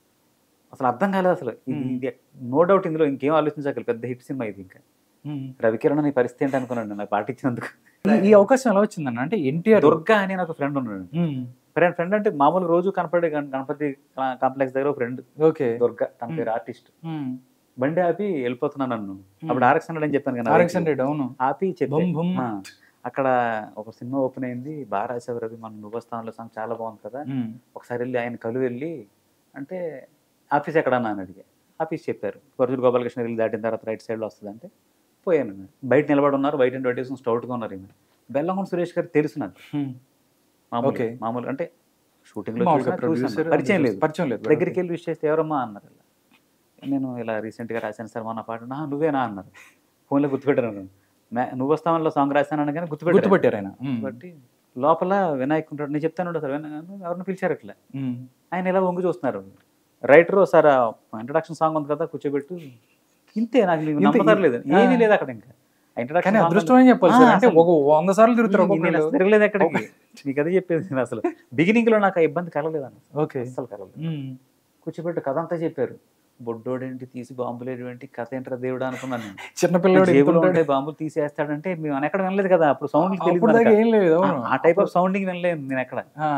అసలు అర్థం కాలేదు అసలు ఇది Hmm. ఇది నో డౌట్ ఇందులో ఇంకేం ఆలోచించగలి పెద్ద హిట్ సినిమా ఇది ఇంకా ఉమ్. రవికిరణ్ నీ పరిస్థితి ఏంటి అనుకున్నాను నాకు పాట ఇచ్చినందుకు ఈ- ఈ అవకాశం ఎలా వచ్చిందన్న అంటే ఎన్టీఆర్ దుర్గా అని నాకు ఫ్రెండ్ ఉన్నాడు ఫ్రెండ్ ఫ్రెండ్ అంటే మామూలు రోజు కనపడే గణ- గణపతి కాంప్లెక్స్ దగ్గర ఫ్రెండ్ ఓకే దుర్గా తన పేరు ఆర్టిస్ట్ బండి ఆపి వెళ్ళిపోతున్నాను నన్ను అప్పుడు ఆర్ఎక్స్ హండ్రెడ్ అని చెప్పాను కదా ఆర్ఎక్స్ హండ్రెడ్ అవును ఆపి చెప్పి బుమ్ బుమ్. అక్కడ ఒక సినిమా ఓపెన్ అయింది బాగా రాసేవారు రవి మన నువ్వస్థానంలో సాంగ్ చాలా బాగుంది కదా ఉమ్. ఒకసారి వెళ్ళి ఆయన కలు వెళ్ళి అంటే ఆఫీస్ ఎక్కడన్నా అని అడిగా ఆఫీస్ చెప్పారు కొరజూరు గోపాలకృష్ణ వెళ్ళి దాటిన తర్వాత రైట్ సైడ్లో వస్తుంది అంటే పోయాను నేను. బయట నిలబడి ఉన్నారు బయట అడ్వర్టైజ్మెంట్ స్టౌట్గా ఉన్నారు ఈమె బెల్లంకొండ సురేష్ గారు తెలుసు నాకు ఉమ్. మామూలు Okay. మామూలు అంటే షూటింగ్లో మామూలుగా చూసినా producer చూసాను. పరిచయం లేదు పరిచయం లేదు దగ్గరికి వెళ్ళి విష్ చేస్తే ఎవరమ్మా అన్నారు ఇలా నేను ఇలా రీసెంట్గా రాశాను సార్ మన పాట "నా, నువ్వేనా అన్నారు ఫోన్లో గుర్తుపెట్టాను అన్నాను. మే- నువ్వు వస్తామని సాంగ్ రాశాను అనగానే గుర్తుపెట్టారు గుర్తుపట్టారు ఆయన ఉమ్. బట్టి లోపల వినాయక్ ఉంటాడు నేను చెప్తాను సార్ వినాయక్ ఎవరిని పిలిచారు అట్లా ఉమ్. ఆయన ఇలా వంగి చూస్తున్నారు రైటర్ సార్ ఇంట్రడక్షన్ సాంగ్ ఉంది కదా కూర్చోబెట్టు ఇంతే నాకు నీకు ఇంతే, నమ్మకం లేదు ఆ. ఏమీ లేదు అక్కడ ఇంకా ఇంట్రడక్షన్ కానీ అదృష్టం అని చెప్పాలి సార్ అంటే ఒక వంద సార్లు తిరుగుతారు ఒక్కొక్కళ్ళు. తిరగలేదు ఎక్కడికి నీకు అదే చెప్పేది నేను అసలు బిగినింగ్ లో నాకు ఆ ఇబ్బంది కలగలేదు అన్న ఓకే అసలు కలగలేదు ఉమ్. కూర్చోబెట్టు కథ అంతా చెప్పారు బొడ్డోడేంటి తీసి బాంబులు ఏంటి కథ ఏంటరా దేవుడు అనుకున్నాను నేను చిన్నపిల్లడు ఎంత జేబులో ఉంటాడు? ఉంటే బాంబులు తీసేస్తాడంటే మేము అని ఎక్కడ వినలేదు కదా అప్పుడు సౌండ్ అప్పుడు దాకా ఏం లేదు అవును. ఆ టైప్ ఆఫ్ సౌండింగ్ వినలేదు నేను ఎక్కడ ఆ,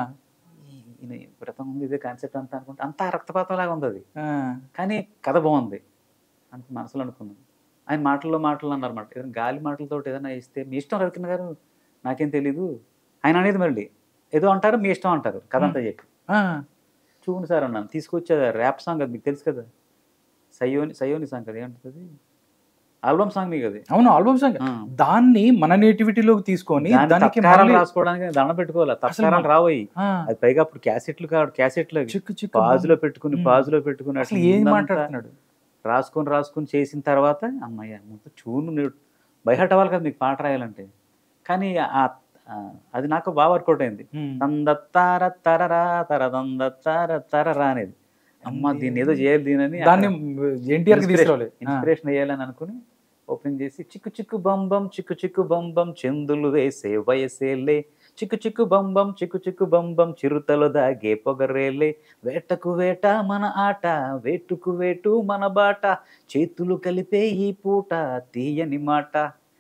ఈయన వ్రతం ఉంది ఇదే కాన్సెప్ట్ అంతా అనుకుంటే అంతా రక్తపాతం లాగా ఉంది అది ఆ. కానీ కథ బాగుంది అని మనసులో అనుకున్నాను ఆయన మాటల్లో మాటలు అన్నారన్నమాట ఏదైనా గాలి మాటలతో ఏదైనా ఇస్తే మీ ఇష్టం రవికిన్న గారు నాకేం తెలీదు ఆయన అనేది మళ్ళీ ఏదో అంటారు మీ ఇష్టం అంటారు కథ అంతా చెప్పి ఆ. చూడండి సార్ అన్నాను తీసుకొచ్చే ర్యాప్ సాంగ్ అది మీకు తెలుసు కదా సయోని సయోని సాంగ్ కదా ఏమంటుంది ఆల్బమ్ సాంగ్ మీకు అది అవును ఆల్బమ్ సాంగ్ ఆ. దాన్ని మన నేటివిటీలోకి తీసుకొని దాన్ని దానికి తత్కారాలు మళ్ళీ- రాసుకోవడానికి దండం పెట్టుకోవాలి తత్కారాలు రావయి ఆ, అది పైగా అప్పుడు క్యాసెట్లు కాదు క్యాసెట్లు చిక్కు చిక్కు పాజులో పెట్టుకుని ఉమ్. పాజులో పెట్టుకుని అసలు అట్లా ఏం ముందంతా మాట్లాడుతున్నాడు రాసుకొని రాసుకొని చేసిన తర్వాత అమ్మయ్య మొత్తం చూను బయట అవ్వాలి కదా మీకు పాట రాయాలంటే కానీ ఆ- ఆ, అది నాకు బాగా వర్కౌట్ అయింది ఉమ్. తందత్తార తరరా తర తందత్తార తరరా అనేది అమ్మ దీన్ని ఏదో చేయాలి దీనని దాన్ని ఎన్టీఆర్ కి తీసుకురావాలి ఆ. ఇన్స్పిరేషన్ వేయాలని అనుకుని ఓపెనింగ్ చేసి చిక్కు చిక్కు బంబం చిక్కు చిక్కు బంబం చెందులు వేసే వయసేలే చిక్కు చిక్కు బంబం చిక్కు చిక్కు బంబం చిరుతలు దాగే పొగరేలే వేటకు వేట మన ఆట వేటుకు వేటు మన బాట చేతులు కలిపే ఈ పూట తీయని మాట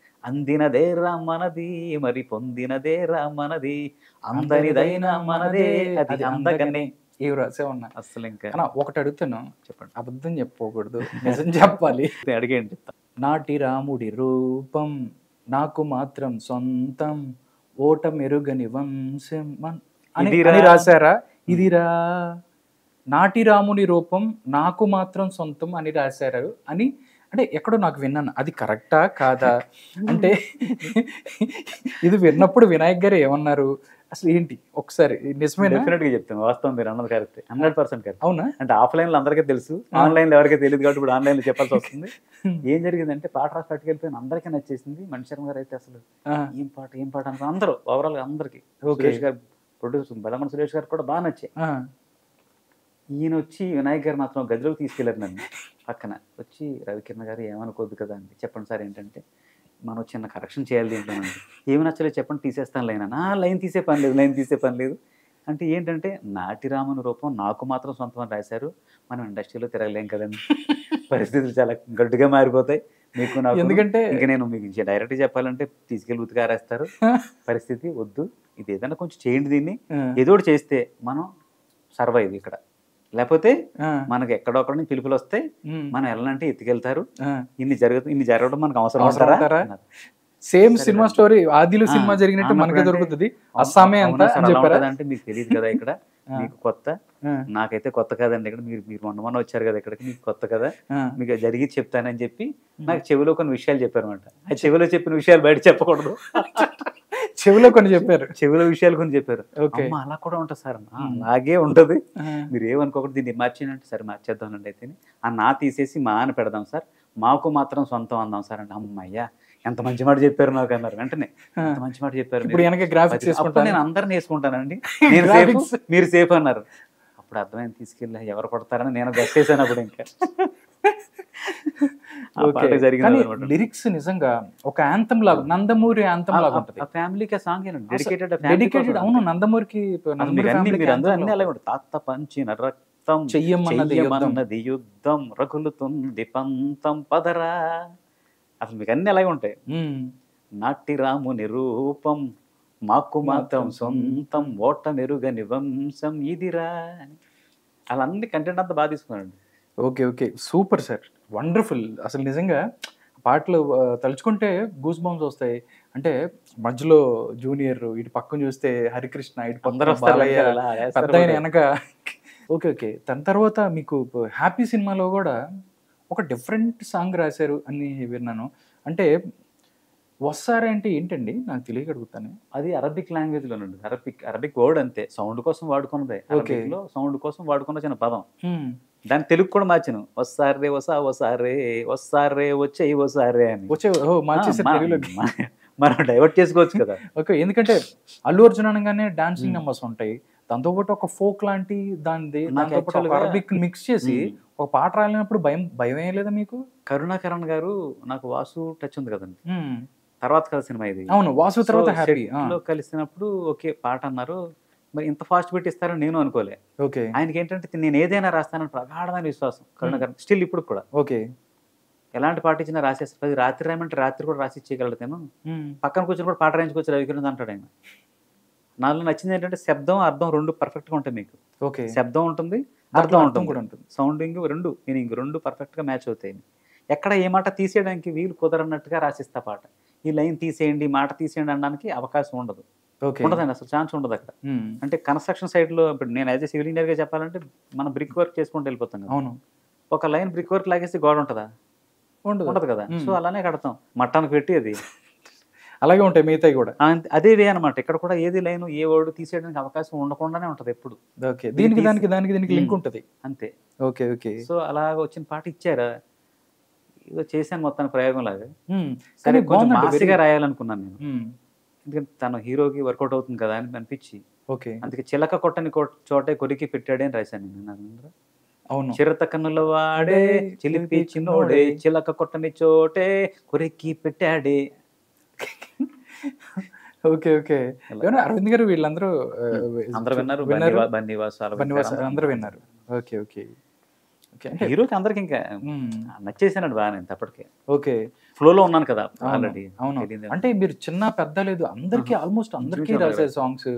అందినదేరా మనది మరి పొందినదేరా మనది అందరిదైనా మనదే అది అందగనే ఏవి రాసే ఉన్నా అసలు ఇంకా అన్న ఒకటి అడుగుతాను చెప్పండి అబద్ధం చెప్పకూడదు నిజం చెప్పాలి అడిగేయండి చెప్తా నాటి రాముడి రూపం నాకు మాత్రం సొంతం ఓట మెరుగని వంశం మన్- అని ఇదిరా. అని రాశారా ఇదిరా నాటి రాముని రూపం నాకు మాత్రం సొంతం అని రాశారు అని అంటే ఎక్కడో నాకు విన్నాను అది కరెక్టా కాదా అంటే ఇది విన్నప్పుడు వినాయక్ గారు ఏమన్నారు అసలు ఏంటి ఒకసారి నిజమేనా డెఫినెట్ గా చెప్తాను వాస్తవం మీరు అన్నది కరెక్ట్ హండ్రెడ్ పర్సెంట్ కరెక్ట్ అవునా అంటే ఆఫ్లైన్ లో అందరికీ తెలుసు ఆన్లైన్ లో ఎవరికీ తెలియదు కాబట్టి ఇప్పుడు ఆన్లైన్ లో చెప్పాల్సి వస్తుంది ఏం జరిగిందంటే పాట రాసి పట్టుకెళ్ళిపోయిన అందరికీ నచ్చేసింది మణి శర్మ గారు అయితే అసలు ఆ, ఏం పాట ఏం పాట అనుకో అందరూ ఓవరాల్ గా అందరికి Okay. సురేష్ గారు ప్రొడ్యూసర్ బెలమన్ సురేష్ గారు కూడా బాగా నచ్చాయి ఆ, ఈయన వచ్చి వినాయక్ గారు మాత్రం గదిలోకి తీసుకెళ్లారు నన్ను పక్కన వచ్చి రవికిరణ్ గారు ఏమనుకోద్దు కదా అండి చెప్పండి సార్ ఏంటంటే మనం చిన్న కరెక్షన్ చేయాలి దీంట్లో అండి ఏమి నచ్చలేదు చెప్పండి తీసేస్తాను లైన్ నా లైన్ తీసే పని లేదు లైన్ తీసే పని లేదు అంటే ఏంటంటే నాటి రాముని రూపం నాకు మాత్రం సొంతం అని రాశారు మనం ఇండస్ట్రీలో తిరగలేం కదండి పరిస్థితులు చాలా గడ్డుగా మారిపోతాయి మీకు నాకు ఎందుకంటే ఇంకా నేను మీకు డైరెక్ట్ చెప్పాలంటే తీసుకెళ్ళి ఉతికారేస్తారు పరిస్థితి వద్దు ఇది ఏదైనా కొంచెం చేయండి దీన్ని ఆ, ఏదో ఒకటి చేస్తే మనం సర్వైవ్ ఇక్కడ లేకపోతే ఆ, మనకి ఎక్కడొక్కడ నుంచి పిలుపులు వస్తాయి ఉమ్, మనం వెళ్ళాలంటే ఎత్తుకెళ్తారు ఆ. ఇన్ని జరుగుతుంది ఇన్ని జరగడం మనకు అవసరం అవసరం అంటారా అంటారా? అన్నారు. సేమ్ సరే సినిమా రండి. స్టోరీ ఆదిలో ఆ, సినిమా జరిగినట్టు మనకే అన్నప్పుడు దొరుకుతుంది అవును- అస్సామే అంతా అవునా సార్, అని అలా చెప్పారా ఉంటుందంటే మీకు తెలియదు కదా ఇక్కడ ఆ. మీకు కొత్త ఆ, నాకైతే కొత్త కాదండి ఇక్కడ మీరు మీరు మొన్న మొన్న వచ్చారు కదా ఇక్కడికి మీకు కొత్త కదా ఆ, మీకు జరిగి చెప్తానని చెప్పి నాకు చెవిలో కొన్ని విషయాలు చెప్పారు అనమాట ఆ చెవిలో చెప్పిన విషయాలు బయట చెప్పకూడదు చెవిలో కొన్ని చెప్పారు చెవిలో విషయాలు కొన్ని చెప్పారు ఓకే అమ్మ అలా కూడా ఉంటుంది సార్ అన్న. ఆ, ఉమ్. అలాగే ఉంటది ఆ, మీరు ఏమనుకోకూడదు దీన్ని మార్చేయండి సరే మార్చేద్దామండి అయితే ఆ నా తీసేసి మా అని పెడదాం సార్ మాకు మాత్రం సొంతం అందాం సార్ అంటే అమ్మయ్యా ఎంత మంచి మాట చెప్పారు నాకు అన్నారు వెంటనే ఆ. ఎంత మంచి మాట చెప్పారు ఇప్పుడు మీరు. వెనక గ్రాఫిక్స్ అప్పుడు వేసుకుంటాను నేను అందరిని వేసుకుంటానండి నేను Graphics. సేఫ్ మీరు సేఫ్ అన్నారు అప్పుడు అర్థమైంది తీసుకెళ్ళి ఎవరు కొడతారని నేను గెస్ట్ చేశాను అప్పుడు ఇంకా ఆ పాట జరిగింది కానీ అనమాట. లిరిక్స్ నిజంగా ఒక యాంతం లాగా నందమూరి యాంతం లాగా ఉంటది ఆ ఫ్యామిలీకి ఆ సాంగ్ డెడికేటెడ్ డెడికేటెడ్ అవును నందమూరికి నందమూరి మీరు అన్ని family కి మీరు అందరూ anthem అన్ని లా అలాగే ఉంటుంది తాత పంచిన రక్తం చెయ్యమన్నది యుద్ధం. చెయ్యమన్నది యుద్ధం రగులుతుంది పంతం పదరా అసలు మీకు అన్ని అలాగే ఉంటాయి ఉమ్. నాటి రాముని రూపం మాకు మాత్రం సొంతం ఓట మెరుగని వంశం ఇదిరా అని అలా అన్ని కంటెంట్ అంతా బాగా తీసుకున్నాడు okay okay super sir wonderful అసలు నిజంగా పాటలు ఆ, తలుచుకుంటే గూస్ బాంబ్స్ వస్తాయి అంటే మధ్యలో జూనియర్ ఇటు పక్కన చూస్తే హరికృష్ణ ఇటు అందరూ పక్కన వస్తారు బాలయ్య అలా వేస్తారు పెద్ద ఆయన కూడా. వెనక ఓకే ఓకే దాని తర్వాత మీకు హ్యాపీ సినిమాలో కూడా ఒక డిఫరెంట్ సాంగ్ రాశారు అని విన్నాను అంటే వస్తారంటే ఏంటండి నాకు తెలియక అడుగుతాను అది అరబిక్ లాంగ్వేజ్ లో నుండి అరబిక్ అరబిక్ వర్డ్ అంతే సౌండ్ కోసం వాడుకున్నదే Okay. అరబిక్ లో సౌండ్ కోసం వాడుకున్న చిన్న పదం హ్మ్. దాని తెలుగు కూడా మార్చాను వస్తారే వసా వసారే వస్తారే వచ్చేయి వసారే అని వచ్చే ఓ మార్చేసారు ఆ, మన- తెలుగులోకి మన- మనం డైవర్ట్ చేసుకోవచ్చు కదా ఓకే ఎందుకంటే అల్లు అర్జున్ అనగానే డాన్సింగ్ నెంబర్స్ ఉంటాయి దాంతోపాటు ఒక ఫోక్ లాంటి దానిది నాకు దాంతోపాటు ఒక actually గా- అరబిక్ మిక్స్ చేసి మ్మ్. ఒక పాట రాలినప్పుడు భయం భయం ఏం లేదా మీకు కరుణాకరణ్ గారు నాకు వాసు టచ్ ఉంది కదండి మ్మ్. తర్వాత కదా సినిమా ఇది అవును వాసు తర్వాత So, హ్యాపీ set లో కలిసినప్పుడు ఓకే పాట అన్నారు మరి ఇంత ఫాస్ట్ పెట్టి ఇస్తారని నేను అనుకోలే ఓకే ఆయనకి ఏంటంటే నేను ఏదైనా రాస్తానని ప్రగాఢమైన విశ్వాసం కరుణాకరణ్ స్టిల్ ఇప్పుడు కూడా ఓకే ఎలాంటి పాట ఇచ్చినా రాసేస్తారు అది రాత్రి రాయమంటే రాత్రి కూడా రాసి ఇచ్చేయగలడు నేను మ్మ్. పక్కన కూర్చొని కూడా పాట రాయించుకోవచ్చు రవికిరణ్ అంటాడు ఆయన నాలో నచ్చింది ఏంటంటే శబ్దం అర్థం రెండు పర్ఫెక్ట్గా ఉంటాయి మీకు ఓకే శబ్దం ఉంటుంది దాంట్లో అర్థం అర్థం ఉంటుంది కూడా ఉంటుంది సౌండింగ్ రెండు మీనింగ్ రెండు పర్ఫెక్ట్గా మ్యాచ్ అవుతాయి ఎక్కడ ఏ మాట తీసేయడానికి వీలు కుదరనట్టుగా రాసిస్తా పాట ఈ లైన్ తీసేయండి ఈ మాట తీసేయండి అనడానికి అవకాశం ఉండదు ఓకే ఉండదండి అసలు ఛాన్స్ ఉండదు అక్కడ మ్మ్. అంటే కన్స్ట్రక్షన్ సైడ్లో ఇప్పుడు నేను యాజ్ ఏ సివిల్ ఇంజనీర్గా చెప్పాలంటే మనం బ్రిక్ వర్క్ చేసుకుంటూ వెళ్ళిపోతాం కదా అవును ఒక లైన్ బ్రిక్ వర్క్ లాగేస్తే గోడ ఉంటుందా ఉండదు ఉండదు కదా మ్మ్. సో అలానే కడతాం మట్టానికి పెట్టి అది అలాగే ఉంటాయి మిగతాయి కూడా అంత- అదే వే అనమాట ఇక్కడ కూడా ఏది లైన్ ఏ వర్డ్ తీసేయడానికి అవకాశం ఉండకుండానే ఉంటుంది ఎప్పుడు ఓకే దీనికి తీసి- దానికి దానికి దీనికి లింక్ మ్మ్. ఉంటుంది అంతే ఓకే ఓకే సో అలా వచ్చిన పాట ఇచ్చారా ఏదో చేశాను మొత్తానికి ప్రయోగం లాగా మ్మ్. సరే కానీ కొంచెం బాగుందండి, మాసిగా very- రాయాలనుకున్నాను నేను మ్మ్. ఎందుకంటే తను హీరోకి వర్కౌట్ అవుతుంది కదా అని అనిపించి ఓకే అందుకే చిలక కొట్టని కొట్- చోటే కొరికి పెట్టాడే అని రాశాను నేను అందులో. అవును చిరత కన్నుల వాడే చిలిపి చిన్నోడే చిలక కొట్టని చోటే కొరికి పెట్టాడే ఓకే ఓకే అలా. ఏమన్నా అరవింద్ గారు వీళ్ళందరూ ఆ, అందరూ విన్నారు విన్నారు బన్నీవా- బన్నీవాసు అరవింద్ బన్నివాస గారు అందరూ విన్నారు ఓకే ఓకే ఓకే అంటే హీరోకి అందరికి ఇంకా మ్మ్. నచ్చేసానండి బాగా నేను అప్పటికే ఓకే ఫ్లోలో ఉన్నాను కదా అవును, ఆల్రెడీ అవును అంటే మీరు చిన్న పెద్ద లేదు అందరికి ఆల్మోస్ట్ అందరికీ చూసాను రాసే సాంగ్స్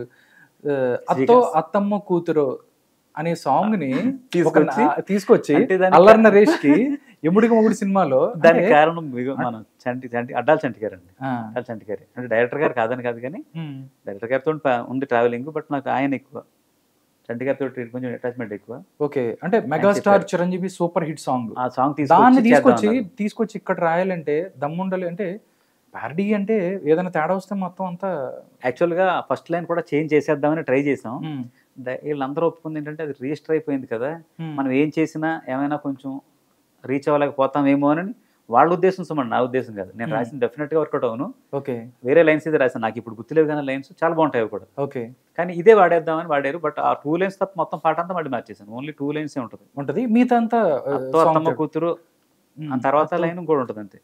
అత్తో అత్తమ్మ కూతురు అనే సాంగ్ ని ఒక తీసుకొచ్చి? నా- తీసుకొచ్చి అంటే దానికి- అల్లరి నరేష్ కి ఎముడికి మొగుడు సినిమాలో దానికి అంటే- కారణం మిగ- మన చంటి చంటి అడ్డాల చంటి గారు అండి ఆ, అడ్డాల చంటి గారు అంటే డైరెక్టర్ గారు కాదని కాదు కానీ ఉమ్, డైరెక్టర్ గారితో ప- ఉంది ట్రావెలింగ్ బట్ నాకు ఆయన ఎక్కువ చంటి గారితో కొంచెం అటాచ్మెంట్ ఎక్కువ ఓకే అంటే megastar Chiranjeevi super hit song ఆ సాంగ్ దాన్ని తీసుకొచ్చి తీసుకొచ్చి చేద్దాం తీసుకొచ్చి ఇక్కడ రాయాలంటే దమ్ముండాలి అంటే పారడీ అంటే ఏదైనా తేడా వస్తే మొత్తం అంతా యాక్చువల్ గా ఫస్ట్ లైన్ కూడా చేంజ్ చేసేద్దామని ట్రై చేసాం ఉమ్, ద- వీళ్ళందరూ ఒప్పుకుంది ఏంటంటే అది రిజిస్టర్ అయిపోయింది కదా ఉమ్, మనం ఏం చేసినా ఏమైనా కొంచెం రీచ్ అవ్వలేకపోతామేమో అని వాళ్ళ ఉద్దేశం సుమన్ నా ఉద్దేశం కాదు నేను Hmm. రాసిన డెఫినెట్ గా వర్కౌట్ అవును ఓకే వేరే లైన్స్ ఇది రాశాను నాకు ఇప్పుడు గుర్తులేవు కానీ లైన్స్ చాలా బాగుంటాయి అవి కూడా ఓకే కానీ ఇదే వాడేద్దామని వాడారు బట్ ఆ టూ లైన్స్ తప్ప మొత్తం పాట అంతా మళ్ళీ మార్చేసాను ఓన్లీ టూ లైన్స్ ఉంటుంది ఉంటది మిగతా అంతా ఆ, అత్తో song అత్తమ్మ చెప్పు. కూతురు ఉమ్, ఆ తర్వాత అత్తో- లైన్ కూడా ఉంటుంది అంతే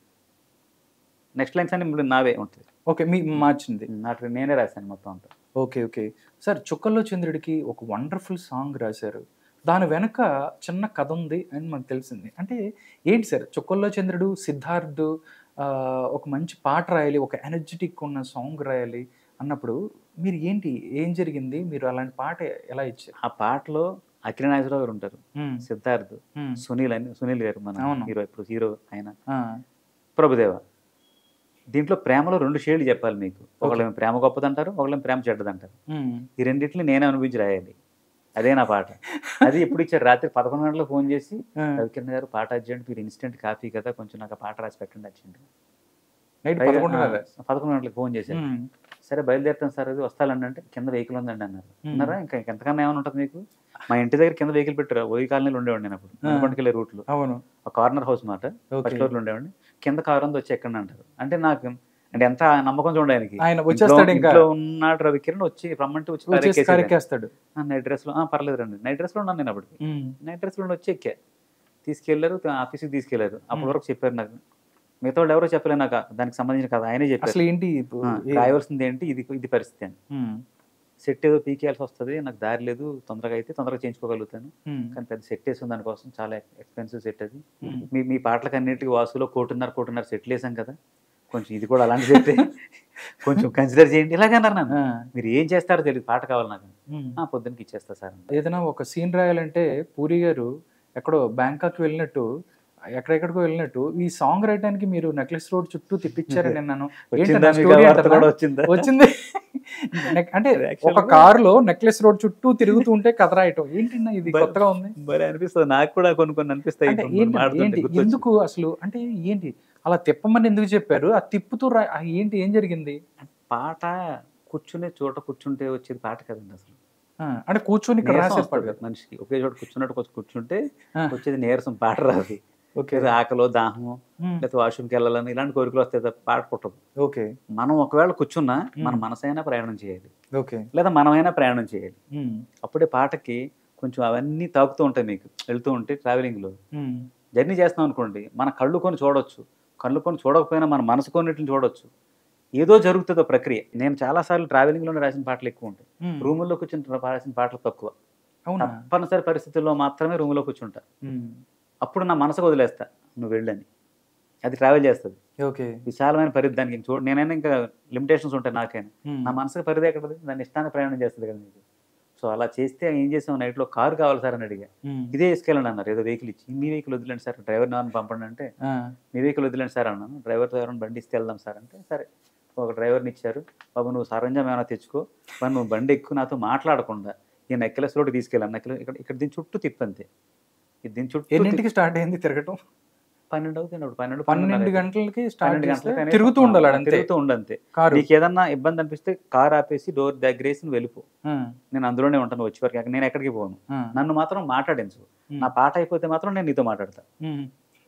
నెక్స్ట్ లైన్స్ అన్ని మళ్ళీ నావే ఉంటుంది ఓకే మీ మార్చింది నాకు నేనే రాశాను మొత్తం అంతా ఓకే ఓకే సార్ చుక్కల్లో చంద్రుడికి ఒక వండర్ఫుల్ సాంగ్ రాశారు దాని వెనుక చిన్న కథ ఉంది అని మనకు తెలిసింది అంటే ఏంటి సార్ చుక్కల్లో చంద్రుడు సిద్ధార్థ్ ఆ, ఒక మంచి పాట రాయాలి ఒక ఎనర్జెటిక్ ఉన్న సాంగ్ రాయాలి అన్నప్పుడు మీరు ఏంటి ఏం జరిగింది మీరు అలాంటి పాట ఎలా ఇచ్చారు ఆ పాటలో అఖిల నాగేశ్వరరావు గారు ఉంటారు ఉమ్, సిద్ధార్థ్ ఉమ్, సునీల్ అని సునీల్ గారు మన అవును. హీరో ఇప్పుడు హీరో ఆయన ఆ, ప్రభుదేవ దీంట్లో ప్రేమలో రెండు షేడ్లు చెప్పాలి మీకు ఒకళ్ళేమో ప్రేమ గొప్పదంటారు ఒకళ్ళేమో ప్రేమ చెడ్డదంటారు ఉమ్, ఈ రెండింటిని నేనే అనుభవించి రాయాలి అదే నా పాట అది ఎప్పుడు ఇచ్చారు రాత్రి పదకొండు గంటలకు ఫోన్ చేసి ఆ, రవికిరణ్ గారు పాట అర్జెంట్ మీరు ఇన్స్టెంట్ కాపీ కదా కొంచెం నాకు ఆ పాట రాసి పెట్టండి అర్జెంట్ నైట్ పదకొండున్నర పదకొండు గంటలకు ఫోన్ చేశారు ఉమ్, సరే బయలుదేరుతాను సార్ అది వస్తానండి అంటే కింద వెహికల్ ఉందండి అన్నారు Hmm. అన్నారా ఇంకా ఎంతకన్నా ఏమైనా ఉంటుంది మీకు మా ఇంటి దగ్గర కింద వెహికల్ పెట్టారు ఓయి కాలనీలో ఉండేవాడిని నేను అప్పుడు Ah. పండుకెళ్ళే రూట్లో అవును ఒక కార్నర్ హౌస్ మాట ఓకే ఫస్ట్ ఫ్లోర్లో ఉండేవాడిని కింద కారు ఉంది వచ్చి ఎక్కడ అంటారు అంటే నాకు అంటే ఎంత నమ్మకం చూడండి ఆయనకి ఆయన వచ్చేస్తాడు ఇంకా ఇంట్లో ఉన్నాడు రవికిరణ్ వచ్చి రమ్మంటే వచ్చి కారు వచ్చేసి ఎక్కేసాడు. కారెక్కేస్తాడు ఆ, నైట్ డ్రెస్ లో ఆ, పర్లేదు రండి నైట్ డ్రెస్ లో ఉన్నాను నేను అప్పటికి ఉమ్, నైట్ డ్రెస్ లో వచ్చి ఎక్కా తీసుకెళ్లారు ఆఫీస్కి తీసుకెళ్లారు అప్పటి వరకు చెప్పారు నాకు మిగతా వాళ్ళు ఎవరో చెప్పలేదు నాకు దానికి సంబంధించిన కథ ఆయనే చెప్పారు అసలు ఏంటి ఇప్పుడు ఆ, ఏ- రాయవలసింది ఏంటి ఇది ఇది పరిస్థితి అని ఉమ్, సెట్ ఏదో పీకేయాల్సి వస్తుంది నాకు దారి లేదు తొందరగా అయితే తొందరగా చేయించుకోగలుగుతాను ఉమ్, కానీ పెద్ద సెట్ వేసింది దానికోసం చాలా ఎక్స్పెన్సివ్ సెట్ అది ఉమ్. మీ మీ పాటలకు అన్నిటికీ వాసులో కోటిన్నర కోటిన్నర సెట్లు వేసాం కదా కొంచెం ఇది కూడా అలాంటి సెట్ కొంచెం కన్సిడర్ చేయండి ఇలాగన్నారు నన్ను ఆ, మీరు ఏం చేస్తారో తెలియదు పాట కావాలి నాకు ఉమ్. ఆ, పొద్దున్నకి ఇచ్చేస్తా సార్ అన్నారు. ఏదైనా ఒక సీన్ రాయాలంటే పూరి గారు ఎక్కడో బ్యాంకాక్ వెళ్ళినట్టు ఎక్కడెక్కడికో వెళ్ళినట్టు ఈ సాంగ్ రాయడానికి మీరు నెక్లెస్ రోడ్ చుట్టూ తిప్పించారని విన్నాను వచ్చిందా ఏంటన్నా మీకు story ఆ వార్త అంటారా? కూడా వచ్చిందా వచ్చింది నెక్- అంటే Actually ఒక గా- కారులో నెక్లెస్ రోడ్ చుట్టూ తిరుగుతూ ఉంటే కథ రాయటం ఏంటన్నా ఇది బై- కొత్తగా ఉంది మరి అనిపిస్తుంది నాకు కూడా కొన్ని కొన్ని అనిపిస్తాయి అంటే కొన్ని ఏంటి మాట్లాడుతుంటే ఏంటి గుర్తొచ్చి. ఎందుకు అసలు అంటే ఏంటి అలా తిప్పమని ఎందుకు చెప్పారు ఆ తిప్పుతూ రా ఆ ఏంటి ఏం జరిగింది పాట కూర్చునే చోట కూర్చుంటే వచ్చేది పాట కదండి అసలు ఆ, అంటే కూర్చొని ఇక్కడ నీరసం రాసేది వస్తుంది పాడు మనిషికి ఒకే చోట కూర్చున్నట్టు కొంచెం కూర్చుంటే ఆ. వచ్చేది నీరసం పాట రాదు ఓకే ఏదో ఆకలో దాహమో లేకపోతే వాష్రూమ్కి వెళ్ళాలని ఇలాంటి కోరికలు వస్తాయి తప్ప పాట పుట్టదు ఓకే మనం ఒకవేళ కూర్చున్నా మన మ్మ్. మనసైనా ప్రయాణం చేయాలి ఓకే లేదా మనమైనా ప్రయాణం చేయాలి ఉమ్, అప్పుడే పాటకి కొంచెం అవన్నీ తాకుతూ ఉంటాయి మీకు వెళ్తూ ఉంటే ట్రావెలింగ్లో ఉమ్, జర్నీ చేస్తాం అనుకోండి మన కళ్ళు కొని చూడొచ్చు కళ్ళు కొని చూడకపోయినా మన మనసు కొన్నిటిని చూడొచ్చు ఏదో జరుగుతుందో ప్రక్రియ నేను చాలాసార్లు ట్రావెలింగ్లోనే రాసిన పాటలు ఎక్కువ ఉంటాయి ఉమ్. రూముల్లో కూర్చుంటున్న రాసిన పాటలు తక్కువ అవునా తప్పనిసరి పరిస్థితుల్లో మాత్రమే రూమ్లో కూర్చుంటా ఉమ్, అప్పుడు నా మనసుకు వదిలేస్తా నువ్వు వెళ్ళని అది ట్రావెల్ చేస్తుంది ఓకే విశాలమైన పరిధి దానికి చూడ నేనైనా ఇంకా లిమిటేషన్స్ ఉంటాయి నాకైనా ఉమ్, నా మనసుకు పరిధి ఎక్కడది దాన్ని ఇష్టాన్ని ప్రయాణం చేస్తుంది కదా నీకు సో అలా చేస్తే ఏం చేసాం నైట్లో కారు కావాలి సార్ అని అడిగా ఉమ్, ఇదే వేసుకెళ్ళండి అన్నారు ఏదో వెహికల్ ఇచ్చి మీ వెహికల్ వదిలేండి సార్ డ్రైవర్ నాన్న పంపండి అంటే ఆ, మీ వెహికల్ వదిలేండి సార్ అన్నాను డ్రైవర్ ఎవరైనా బండి ఇస్తే వెళ్దాం సార్ అంటే సరే ఒక డ్రైవర్ని ఇచ్చారు బాబు నువ్వు సరంజం ఏమైనా తెచ్చుకో మరి నువ్వు బండి ఎక్కువ నాతో మాట్లాడకుండా ఈ నెక్లెస్ రోడ్ తీసుకెళ్ళాను నెక్లెస్ ఇక్కడ ఇక్కడ దీని చుట్టూ తిప్పంతే ఇది దీని చుట్టూ ఎన్నింటికి స్టార్ట్ అయింది తిరగటం తిప్ప- పన్నెండు అవుతుంది అప్పుడు పన్నెండు పన్నెండు పన్నెండు గంటలకి స్టార్ట్ పన్నెండు చేస్తే గంటలకు తిరుగుతూ ఉండాలి అంతే తిరుగుతూ ఉండంతే కారు నీకు ఏదన్నా ఇబ్బంది అనిపిస్తే కార్ ఆపేసి డోర్ దగ్గర వేసి నువ్వు వెళ్ళిపో ఆ, నేను అందులోనే ఉంటాను వచ్చే వరకు నేను ఎక్కడికి పోను ఆ, నన్ను మాత్రం మాట్లాడించు ఉమ్, నా పాట అయిపోతే మాత్రం నేను నీతో మాట్లాడతా ఉమ్,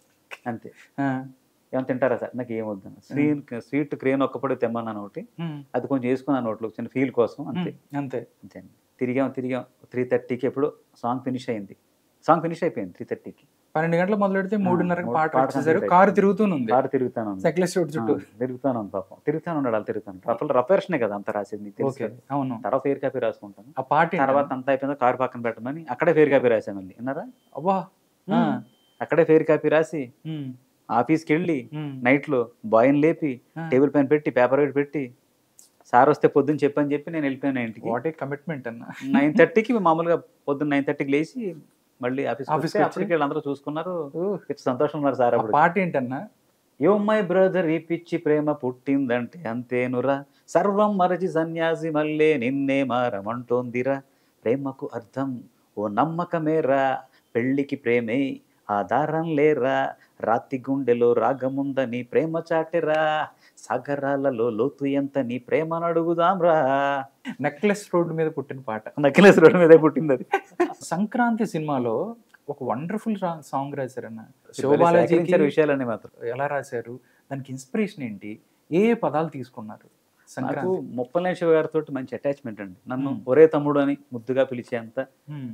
అంతే ఆ, ఏమైనా తింటారా సార్ నాకు ఏం వద్దాను స్వీట్ స్వీట్ క్రేన్ ఒక్కపడి తెమ్మన్నాను ఒకటి ఉమ్, అది కొంచెం వేసుకున్నాను నోట్లో చిన్న ఫీల్ కోసం అంతే ఉమ్, అంతే అంతే అండి తిరిగాం తిరిగాం త్రీ థర్టీకి ఎప్పుడు సాంగ్ ఫినిష్ అయింది సాంగ్ ఫినిష్ అయిపోయింది త్రీ థర్టీకి పన్నెండు గంటలు మొదలు పెడితే మూడున్నరకు మూడు- పాట పాట వచ్చేసారు complete కారు అయిపోయింది. తిరుగుతూనే ఉంది కారు తిరుగుతాను ఉంది. నెక్లెస్ రోడ్ చుట్టూ ఆ, తిరుగుతాను ఉంది పాపం తిరుగుతాను ఉన్నాడు అలా తిరుగుతాను రఫల్ రఫేర్షనే కదా అంత రాసేది నీకు తెలుసు ఓకే కదా. అవును తర్వాత ఫేర్ కాపీ రాసుకుంటాను ఆ పాట ఏంటి? తర్వాత అంతా అయిపోయిందో కారు పక్కన పెట్టమని అక్కడే ఫేర్ కాపీ రాసాను మళ్ళీ విన్నారా అవ్వా ఆ, అక్కడే ఫేర్ కాపీ రాసి ఉమ్, ఆఫీస్కి వెళ్ళి ఉమ్, నైట్లో బాయ్ని లేపి ఆ. టేబుల్ పైన పెట్టి పేపర్ పెట్టి పెట్టి సార్ వస్తే పొద్దున్న చెప్పని చెప్పి నేను వెళ్ళిపోయాను ఇంటికి వాట్ ఏ కమిట్మెంట్ అన్న నైన్ థర్టీకి మామూలుగా పొద్దున్న నైన్ థర్టీకి లేచి మళ్ళీ ఆఫీస్ ఆఫీస్కి వచ్చి? అప్పటికి వీళ్ళందరూ చూసుకున్నారు ఓ, ఇట్స్ సంతోషం ఉన్నారు సార్ ఆ అప్పుడు పాట ఏంటన్నా యో మై బ్రదర్ ఈ పిచ్చి ప్రేమ పుట్టిందంటే అంతేనురా సర్వం మరచి సన్యాసి మళ్ళీ నిన్నే మారమంటోందిరా ప్రేమకు అర్థం ఓ నమ్మకమేరా పెళ్ళికి ప్రేమే ఆధారం లేరా రాతి గుండెలో రాగముందని ప్రేమ చాటెరా సాగరాలలో లోతు ఎంత నీ ప్రేమను అడుగుదాంరా నెక్లెస్ రోడ్ మీద పుట్టిన పాట నక్లెస్ రోడ్డు మీదే పుట్టింది అది సంక్రాంతి సినిమాలో ఒక వండర్ఫుల్ సాంగ్ రాశారన్న సేకరించారు శివబాలాజీకి విషయాలన్నీ మాత్రం ఎలా రాశారు దానికి ఇన్స్పిరేషన్ ఏంటి ఏ ఏ పదాలు తీసుకున్నారు నాకు సంక్రాంతి ముప్పలనే శివ గారితో మంచి అటాచ్మెంట్ అండి నన్ను Hmm. ఒరే తమ్ముడు అని ముద్దుగా పిలిచేంత ఉమ్,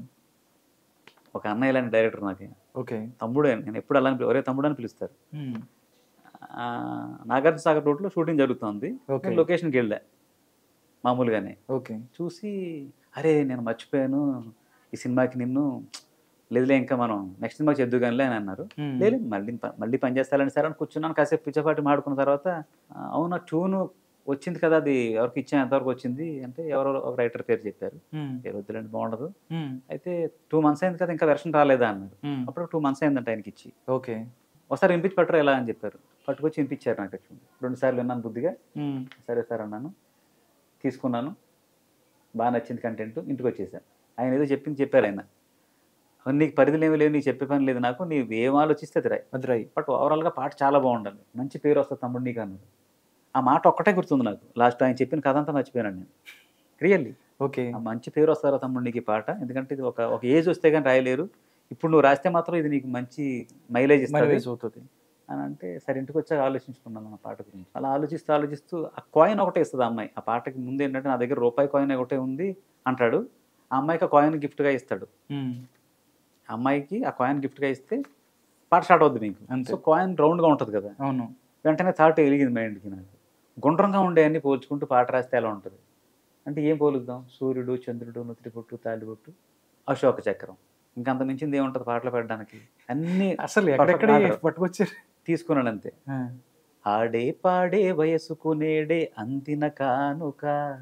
ఒక అన్నయ్య లాంటి డైరెక్టర్ నాకు ఓకే తమ్ముడే నేను ఎప్పుడు అలా ఒరే తమ్ముడు అని పిలుస్తారు ఉమ్, ఆ, నాగార్జున సాగర్ రోడ్లో షూటింగ్ జరుగుతుంది ఓకే నేను లొకేషన్కి వెళ్ళా మామూలుగానే ఓకే చూసి అరే నేను మర్చిపోయాను ఈ సినిమాకి నిన్ను లేదులే ఇంకా మనం నెక్స్ట్ సినిమా చేద్దు కానీ అని అన్నారు ఉమ్, లేదు మళ్ళీ ప- మళ్ళీ పని చేస్తారని సార్ అని కూర్చున్నాను కాసేపు పిచ్చపాటి మాడుకున్న తర్వాత ఆ, అవునా ట్యూన్ వచ్చింది కదా అది ఎవరికి ఇచ్చాను ఎంతవరకు వచ్చింది అంటే ఎవరో ఒక రైటర్ పేరు చెప్పారు ఉమ్, పేరు వద్దులేండి బాగుండదు ఉమ్, అయితే టూ మంత్స్ అయింది కదా ఇంకా వెర్షన్ రాలేదా అన్నారు ఉమ్, అప్పుడు టూ మంత్స్ అయిందంట ఆయనకి ఇచ్చి ఓకే ఒకసారి వినిపించి పట్టరా ఎలా అని చెప్పారు పట్టుకొచ్చి వినిపించారు నాకు actually. రెండు సార్లు విన్నాను బుద్ధిగా ఉమ్, సరే సార్ అన్నాను తీసుకున్నాను బాగా నచ్చింది కంటెంట్ ఇంటికి వచ్చేసాను ఆయన ఏదో చెప్పింది చెప్పారు ఆయన "అవును, నీకు పరిధిలు ఏమీ లేవు నీకు చెప్పే పని లేదు నాకు నీవు ఏం ఆలోచిస్తే అది రాయి అది రై బట్ ఓవరాల్గా పాట చాలా బాగుండాలి మంచి పేరు వస్తుంది తమ్ముడు నీకు అన్నారు ఆ మాట ఒక్కటే గుర్తుంది నాకు లాస్ట్ ఆయన చెప్పిన కథ అంతా మర్చిపోయాను నేను రియల్లీ ఓకే ఆ మంచి పేరు వస్తారా తమ్ముడు నీకు ఈ పాట ఎందుకంటే ఇది ఒక ఒక ఏజ్ వస్తే కానీ రాయలేరు ఇప్పుడు నువ్వు రాస్తే మాత్రం ఇది నీకు మంచి మైలేజ్ మరి ఇస్తుంది వేసి అవుతుంది అని అంటే సరే ఇంటికి వచ్చాక ఆలోచించుకున్నాను ఆ పాట గురించి అలా ఆలోచిస్తూ ఆలోచిస్తూ ఆ కాయిన్ ఒకటే ఇస్తుంది ఆ అమ్మాయి ఆ పాటకి ముందు ఏంటంటే నా దగ్గర రూపాయి కాయిన్ ఒకటే ఉంది అంటాడు ఆ అమ్మాయికి ఆ కాయిన్ గిఫ్ట్గా ఇస్తాడు ఉమ్, ఆ అమ్మాయికి ఆ కాయిన్ గిఫ్ట్గా ఇస్తే పాట స్టార్ట్ అవుద్ది మీకు అంతే. సో కాయిన్ రౌండ్గా ఉంటుంది కదా అవును వెంటనే థాట్ వెలిగింది మైండ్కి నాకు గుండ్రంగా ఉండే అన్ని పోల్చుకుంటూ పాట రాస్తే ఎలా ఉంటుంది అంటే ఏం పోలుద్దాం సూర్యుడు చంద్రుడు నుత్రిపొట్టు తాలిబొట్టు అశోక చక్రం ఇంకంత మించింది ఏముంటుంది పాటలు పెట్టడానికి అన్నీ అసలు ఎక్కడెక్కడ పాటలు పట్టుకొచ్చారు తీసుకున్నాను అంతే ఆ, ఆడే పాడే వయసుకు నేడే అందిన కానుక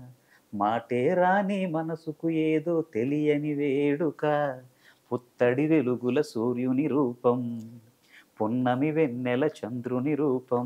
మాటే రాని మనసుకు ఏదో తెలియని వేడుక పుత్తడి వెలుగుల సూర్యుని రూపం పున్నమి వెన్నెల చంద్రుని రూపం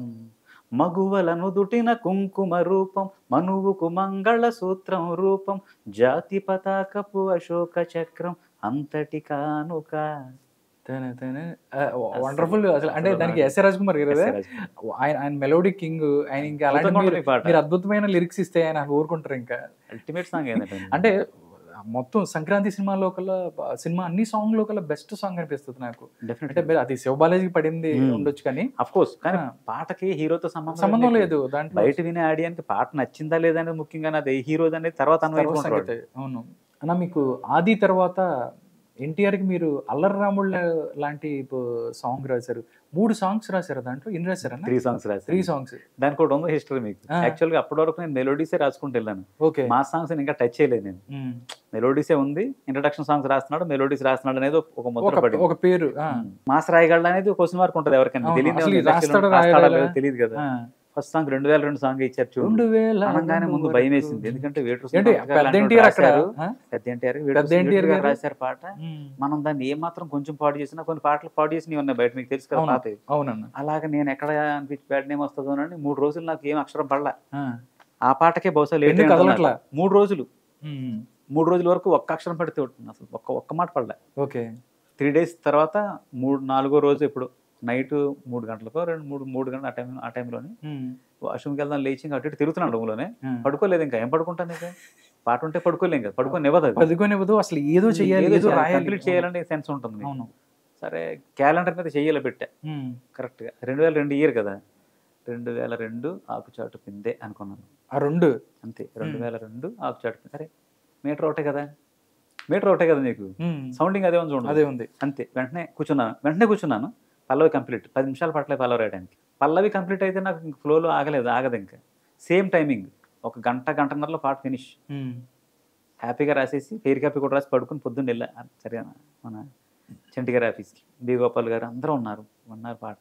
మగువలను దుటిన కుంకుమ రూపం మనువుకు మంగళ సూత్రం రూపం జాతి పతాకపు అశోక చక్రం అంతటి కానుక తేనే, తేనే. ఆ, వండర్ఫుల్ అసలు అంటే అసలు దానికి నాకు- ఎస్ఏ రాజ్ కుమార్ గారు ఎస్ రాజ్ కుమార్. ఆయన ఆయన మెలోడీ కింగ్ ఆయన ఇంకా అలాంటి అద్భుతంగా మీరు ఉంటుంది ఈ పాట. మీరు అద్భుతమైన లిరిక్స్ ఇస్తే ఆయన ఊరుకుంటారు ఇంకా అల్టిమేట్ సాంగ్ ఏంటంటే అంటే మొత్తం సంక్రాంతి సినిమాలో కల్లా సినిమా అన్ని సాంగ్ లో కల్లా బెస్ట్ సాంగ్ అనిపిస్తుంది నాకు అంటే డెఫినెట్ మీరు అది శివబాలాజీకి పడింది Hmm. ఉండొచ్చు కానీ అఫ్ కోర్స్ కానీ ఆ. పాటకి హీరోతో సంబంధం సంబంధం లేదు. లేదు దాంట్లో బయట వినే ఆడియన్స్ పాట నచ్చిందా లేదా అనేది ముఖ్యంగా అది హీరో అనేది తర్వాత తర్వాత అనుభవించుకుంటాడు సంగతి. అవును అన్న మీకు ఆది తర్వాత ఎన్టీఆర్ కి మీరు అల్లరి రాముళ్ళ లాంటి సాంగ్ రాశారు మూడు సాంగ్స్ రాశారు దాంట్లో ఎన్ని రాశారన్న త్రీ సాంగ్స్ రాసి త్రీ సాంగ్స్ దానికి కూడా ఉంది హిస్టరీ మీకు ఆ. యాక్చువల్ గా అప్పటి వరకు నేను మెలోడీసే రాసుకుంటూ వెళ్ళాను ఓకే మా సాంగ్స్ ఇంకా టచ్ చేయలేదు నేను మెలోడీసే ఉంది ఇంట్రడక్షన్ సాంగ్స్ రాస్తున్నాడు మెలోడీస్ రాస్తున్నాడు అనేది ఒక ముద్ర ఒక పడింది ఒక పేరు ఆ. మాస్ రాయగలడు అనేది క్వశ్చన్ మార్క్ ఉంటుంది ఎవరికైనా అవును, తెలియదు అసలు ఎవరికి రాస్తాడా, రాస్తాడా రాయగలడా? లేదో తెలియదు కదా ఆ. ఫస్ట్ సాంగ్ రెండు వేల రెండు సాంగ్ ఇచ్చారు చూడు రెండు వేల అనగానే రెండు ముందు వరకు. భయం వేసింది ఎందుకంటే వేటూరు ఏంటి సుబ్బారావు గారు పెద్ద లాంటి ఎన్టీఆర్ వాడు అక్కడ రాశారు. ఆ? పెద్ద ఎన్టీఆర్ పెద్ద ఎన్టీఆర్ గారు? రాశారు పాట ఉమ్. మనం దాన్ని ఏ మాత్రం కొంచెం పాడు చేసినా కొన్ని పాటలు పాడు చేసినవి ఉన్నాయి బయట మీకు తెలుసు కదా అవును. పాతవి అవునన్న అలాగే నేను ఎక్కడ అనిపించి బ్యాడ్ నేమ్ వస్తుందో అని మూడు రోజులు నాకు ఏం అక్షరం పడలా ఆ. ఆ పాటకే బహుశా లేట్ ఎందుకు అయి ఉంటుంది కదలట్లా? నాకు. మూడు రోజులు ఉమ్. మూడు రోజుల వరకు ఒక్క అక్షరం పడితే ఉంటుంది అసలు ఒక్క ఒక్క మాట పడలే ఓకే త్రీ డేస్ తర్వాత మూడు నాలుగో రోజు ఇప్పుడు నైట్ మూడు గంటలకో రెండు మూడు మూడు గంటల ఆ టైం ఆ టైంలోనే ఉమ్. వాష్రూమ్కి వెళ్దాం లేచి ఇంకా అటు ఇటు తిరుగుతున్నాడు రూమ్లోనే ఆ. పడుకోలేదు ఇంకా ఏం పడుకుంటాను ఇంకా పాట ఉంటే పడుకోలేం కదా పడుకొని ఇవ్వదు అది పదుకోనివ్వదు అసలు ఏదో చెయ్యాలి ఏదో రాయాలి కంప్లీట్ చేయాలంటే సెన్స్ ఉంటుంది మీకు. అవును సరే క్యాలెండర్ మీద చెయ్యాలి పెట్టా ఉమ్. కరెక్ట్గా రెండు వేల రెండు ఇయర్ కదా రెండు వేల రెండు ఆకుచాటు పిందే అనుకున్నాను ఆ రెండు అంతే రెండు Hmm. వేల రెండు ఆకుచాటు పిందే అరే మీటర్ ఒకటే కదా మీటర్ ఒకటే కదా నీకు ఉమ్. సౌండింగ్ అదే ఉంది చూడండి అదే ఉంది అంతే వెంటనే కూర్చున్నాను వెంటనే కూర్చున్నాను పల్లవి కంప్లీట్ పది నిమిషాలు పట్టలే పల్లవి రాయడానికి పల్లవి కంప్లీట్ అయితే నాకు ఇంక ఫ్లోలో ఆగలేదు ఆగదు ఇంకా సేమ్ టైమింగ్ ఒక గంట గంటన్నరలో పాట ఫినిష్ ఉమ్. హ్యాపీగా రాసేసి ఫెయిర్ కాపీ కూడా రాసి పడుకుని పొద్దున్న వెళ్ళా సరే మన చంటి గారి ఆఫీస్కి బి గోపాల్ గారు అందరూ ఉన్నారు ఉన్నారు పాట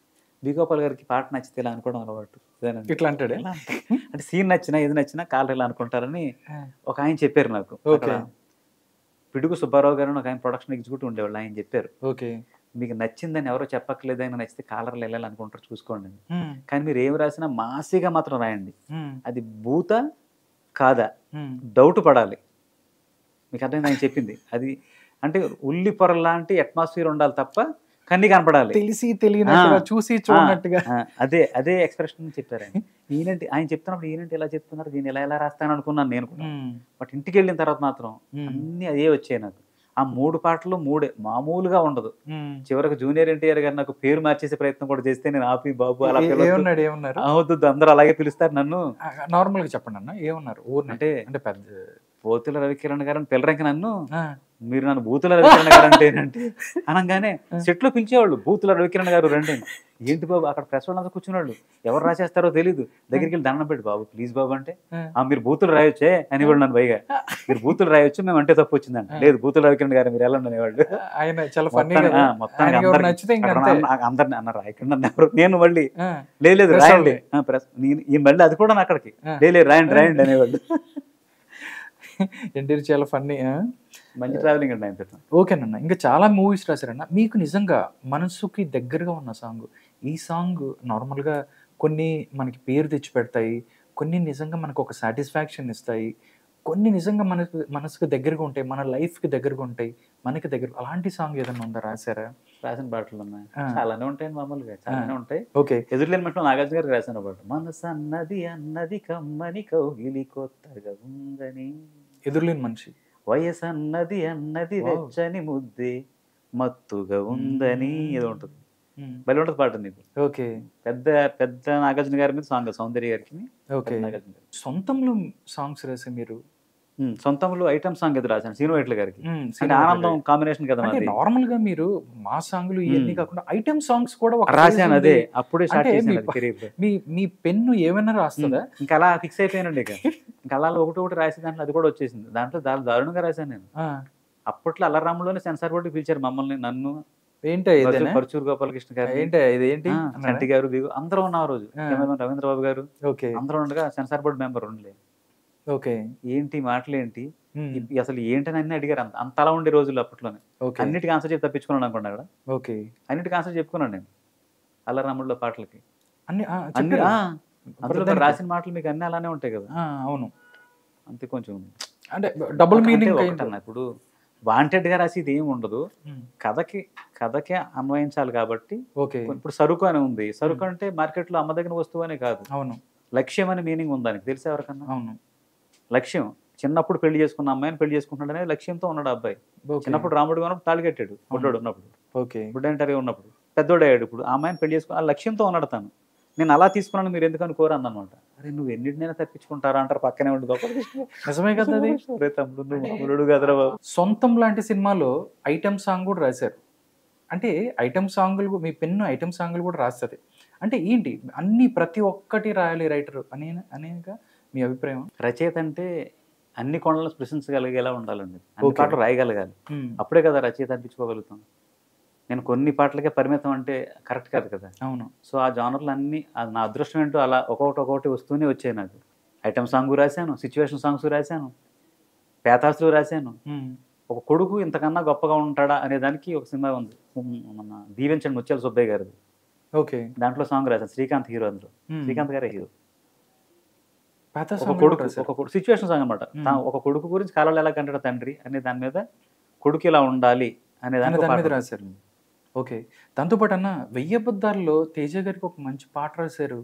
బి గోపాల్ గారికి పాట నచ్చితే ఇలా అనుకోవడం అలవాటు ఇదేనండి. ఇట్లా అంటాడే ఎలా అంటే, అంటే సీన్ నచ్చినా ఏది నచ్చినా కాళ్ళు ఇలా అనుకుంటారని ఆ. ఒక ఆయన చెప్పారు నాకు ఓకే. అక్కడ పిడుగు సుబ్బారావు గారు అని ఒక ఆయన ప్రొడక్షన్ ఎగ్జిక్యూటివ్ ఉండేవాళ్ళు ఆయన చెప్పారు ఓకే మీకు నచ్చిందని ఎవరో చెప్పక్కలేదు ఆయన నచ్చితే కాలర్లు వెళ్ళాలనుకుంటారు చూసుకోండి అని. ఉమ్. కానీ మీరు ఏం రాసినా మాసిగా మాత్రం రాయండి ఉమ్. అది భూత కాదా ఉమ్. డౌట్ పడాలి మీకు అర్థమైంది ఆయన చెప్పింది అది అంటే ఉల్లి పొర లాంటి అట్మాస్ఫియర్ ఉండాలి తప్ప కన్ని కనపడాలి తెలిసి తెలియనట్టుగా ఆ. చూసి చూడనట్టుగా ఆ, అదే అదే ఎక్స్ప్రెషన్ చెప్పారు ఆయన ఈయనంటే ఆయన చెప్తున్నప్పుడు ఈయనంటే ఎలా చెప్తున్నారు దీన్ని ఎలా ఎలా రాస్తాను అనుకున్నాను నేను కూడా ఉమ్. బట్ ఇంటికి వెళ్ళిన తర్వాత మాత్రం ఉమ్. అన్ని అదే వచ్చాయి నాకు ఆ మూడు పాటలు మూడే మామూలుగా ఉండదు ఉమ్. చివరికి జూనియర్ ఎన్టీఆర్ గారు నాకు పేరు మార్చేసే ప్రయత్నం కూడా చేస్తే నేను ఆపి బాబు అలా ఏ- పిలవద్దు. ఏమన్నాడు ఏమన్నారు అవద్దు అందరూ అలాగే పిలుస్తారు నన్ను నార్మల్ గా చెప్పండి అన్న ఏమన్నారు ఊరిని అంటే అంటే పెద్ద పోతుల రవికిరణ్ గారు అని పిల్లరంక నన్ను ఆ. మీరు నన్ను బూతుల రవికిరణ్ గారు అంటే ఏంటంటే అనగానే సెట్లో పిలిచేవాళ్ళు బూతుల రవికిరణ్ గారు రండి అని. ఏంటి బాబు అక్కడ ప్రెస్ వాళ్ళంతా కూర్చున్నాళ్ళు ఎవరు రాసేస్తారో తెలియదు దగ్గరికి వెళ్ళి దండం పెట్టి బాబు ప్లీజ్ బాబు అంటే ఆ. ఆ మీరు బూతులు రాయొచ్చే అనేవాళ్ళు నన్ను పైగా మీరు బూతులు రాయొచ్చు మేము అంటే తప్పు వచ్చిందంట లేదు బూతుల రవికిరణ్ గారు మీరు వెళ్ళండి అనేవాళ్ళు ఆయన చాలా ఫన్నీ మొత్తానికి- ఆ, మొత్తానికి ఆయనకి ఎవరు అందరికి- నచ్చితే ఇంక అక్కడ అంతే. అన్న- అందరిని అన్నారు రాయకండి అన్న ఎవరు నేను మళ్ళీ ఆ. లేదు లేదు Press రాయండి వాళ్ళని. ఆ, press- నేను- ఈ మళ్ళీ అది కూడా నా అక్కడికి ఆ. లేదు లేదు, రాయండి రాయండి అనేవాళ్ళు ఎన్టీఆర్ చాలా ఫన్నీ మంచి ట్రావెలింగ్ అండి ఆయన పెట్టిన ఓకేనన్న ఇంకా చాలా మూవీస్ రాశారన్న మీకు నిజంగా మనసుకి దగ్గరగా ఉన్న సాంగ్ ఈ సాంగ్ నార్మల్గా కొన్ని మనకి పేరు తెచ్చి పెడతాయి కొన్ని నిజంగా మనకు ఒక సాటిస్ఫాక్షన్ ఇస్తాయి కొన్ని నిజంగా మనకు మనసుకు దగ్గరగా ఉంటాయి మన లైఫ్కి దగ్గరగా ఉంటాయి మనకి దగ్గర అలాంటి సాంగ్ ఏదైనా ఉందా రాశారా రాసిన పాటలు ఉన్నాయి ఆ. చాలానే ఉంటాయి మామూలుగా చాలానే ఉంటాయి ఓకే ఎదురులేని మట్లో నాగార్జున గారు రాసిన పాట మనసు అన్నది అన్నది కమ్మని కౌగిలి కొత్తగా ఉందని ఎదురులేని మనిషి వయసు అన్నది అన్నది Wow. వెచ్చని ముద్దే మత్తుగా ఉందని ఏదో ఉంటుంది మ్మ్. భలే ఉంటుంది పాట నీకు ఓకే పెద్ద పెద్ద నాగార్జున గారి మీద సాంగ్ సౌందర్య గారికి ఓకే నాగార్జున గారు సొంతంలో సాంగ్స్ రాసే మీరు ఉమ్, సొంతంలో ఐటమ్ సాంగ్ ఎదురు రాశాను సీను వైట్ల గారికి ఉమ్, అంటే సినిమా ఆనందం కాంబినేషన్ కదా అంటే మాది నార్మల్ గా మీరు మా సాంగ్లు ఇవన్నీ మ్మ్. కాకుండా ఐటమ్ సాంగ్స్ కూడా ఒక రాశాను phase అదే ఉంది. అప్పుడే స్టార్ట్ అంటే చేశాను మీ అది ప- career లో. మీ మీ పెన్ను ఏమైనా రాస్తుందా ఇంకా అలా ఫిక్స్ అయిపోయానండి ఇక ఇంకా అలా ఒకటి ఒకటి రాసి దాంట్లో అది కూడా వచ్చేసింది దాంట్లో దాని దారుణంగా రాశాను నేను ఆ, అప్పట్లో అల్లరాములోనే సెన్సార్ బోర్డు పిలిచారు మమ్మల్ని నన్ను ఏంటో పరచూరు- ఇదేనా పరచూరు గోపాలకృష్ణ గారు ఏంటి ఇది ఏంటి అన్నాడా? చంటి గారు దిగు అందరూ ఉన్న ఆ రోజు ఆ. కెమెరామెన్ రవీంద్ర బాబు గారు ఓకే అందరూ ఉండగా సెన్సార్ బోర్డు మెంబర్ ఉండలే ఓకే ఏంటి మాటలు ఏంటి మ్మ్. ఇ- అసలు ఏంటని అన్ని అడిగారు అంత అంతలా ఉండే రోజులు అప్పట్లోనే ఓకే అన్నిటికీ ఆన్సర్ చెప్పి తప్పించుకున్నాను అనుకోండి అక్కడ ఓకే అన్నిటికీ ఆన్సర్ చెప్పుకున్నాను నేను అల్లరాముల్లో పాటలకి అన్ని ఆ, అన్ని చెప్పారు. ఆ, అందులో ప్రతిదానికి. రాసిన మాటలు మీకు అన్ని అలానే ఉంటాయి కదా ఆ, అవును అంతే కొంచెం అంటే డబుల్ అంటే మీనింగ్ ఒకటన్నా ఇప్పుడు వాంటెడ్ గా రాసి ఇది ఏమి ఉండదు కథకి కథకే అన్వయించాలి కాబట్టి ఓకే ఇప్పుడు సరుకు అని ఉంది సరుకు అంటే మార్కెట్ లో అమ్మదగిన వస్తువు అనే కాదు అవును లక్ష్యం అనే మీనింగ్ ఉంది దానికి తెలిసే ఎవరికన్నా అవును లక్ష్యం చిన్నప్పుడు పెళ్లి చేసుకున్న అమ్మాయిని పెళ్లి చేసుకుంటాడు అనేది లక్ష్యంతో ఉన్నాడు ఆ అబ్బాయి ఓకే చిన్నప్పుడు రాముడు ఉన్నప్పుడు తాళి కట్టాడు బుడ్డోడు ఉన్నప్పుడు ఓకే బుడ్డంటరీ ఉన్నప్పుడు పెద్దోడు అయ్యాడు ఇప్పుడు ఆ అమ్మాయిని పెళ్లి చేసుకుని ఆ లక్ష్యంతో ఉన్నాడు తను నేను అలా తీసుకున్నాను మీరు ఎందుకని కోరను అనమాట అరే నువ్వు ఎన్నిటినైనా తప్పించుకుంటారా అంటారు పక్కనే ఉండి గొప్ప నిజమే కదా అది అరే తమ్ముడు నువ్వు మామూలుడు కదరా బాబు సొంతం లాంటి సినిమాలో ఐటమ్ సాంగ్ కూడా రాశారు అంటే ఐటమ్ సాంగులు మీ పెన్ను ఐటమ్ సాంగులు కూడా రాస్తుంది అంటే ఏంటి అన్ని ప్రతి ఒక్కటి రాయాలి రైటర్ అనే అనేగా మీ అభిప్రాయం రచయిత అంటే అన్ని కొండలను స్పృశించగలిగేలా ఉండాలండి అన్ని Okay. పాటలు రాయగలగాలి మ్మ్. అప్పుడే కదా రచయిత అనిపించుకోగలుగుతాం నేను కొన్ని పాటలకే పరిమితం అంటే కరెక్ట్ కాదు కదా అవును సో ఆ జానర్లు అన్ని అది నా అదృష్టం ఏంటో అలా ఒక్కొక్కటి ఒక్కొక్కటి వస్తూనే వచ్చాయి నాకు ఐటమ్ సాంగ్ రాశాను సిచ్యువేషన్ సాంగ్స్ రాశాను పేతాసులు రాశాను మ్మ్. ఒక కొడుకు ఇంతకన్నా గొప్పగా ఉంటాడా అనే దానికి ఒక సినిమా ఉంది ఉమ్, మన దీవించండి ముత్యాల సుబ్బయ్య గారిది ఓకే దాంట్లో సాంగ్ రాశాను శ్రీకాంత్ హీరో అందులో మ్మ్. శ్రీకాంత్ గారే హీరో పాత ఒక సాంగ్ కొడుకు కూడా రాశారు. ఒక కొడుకు సిచ్యువేషన్ సాంగ్ అనమాట మ్మ్. ఒక కొడుకు గురించి కాలంలో ఎలా కంటాడు తండ్రి అనే దాని మీద కొడుకు ఇలా ఉండాలి అనే అనే దాని దాని మీద రాశారు ఓకే దాంతోపాటు అన్న వెయ్యి అబద్ధాల్లో తేజ గారికి ఒక మంచి పాట రాశారు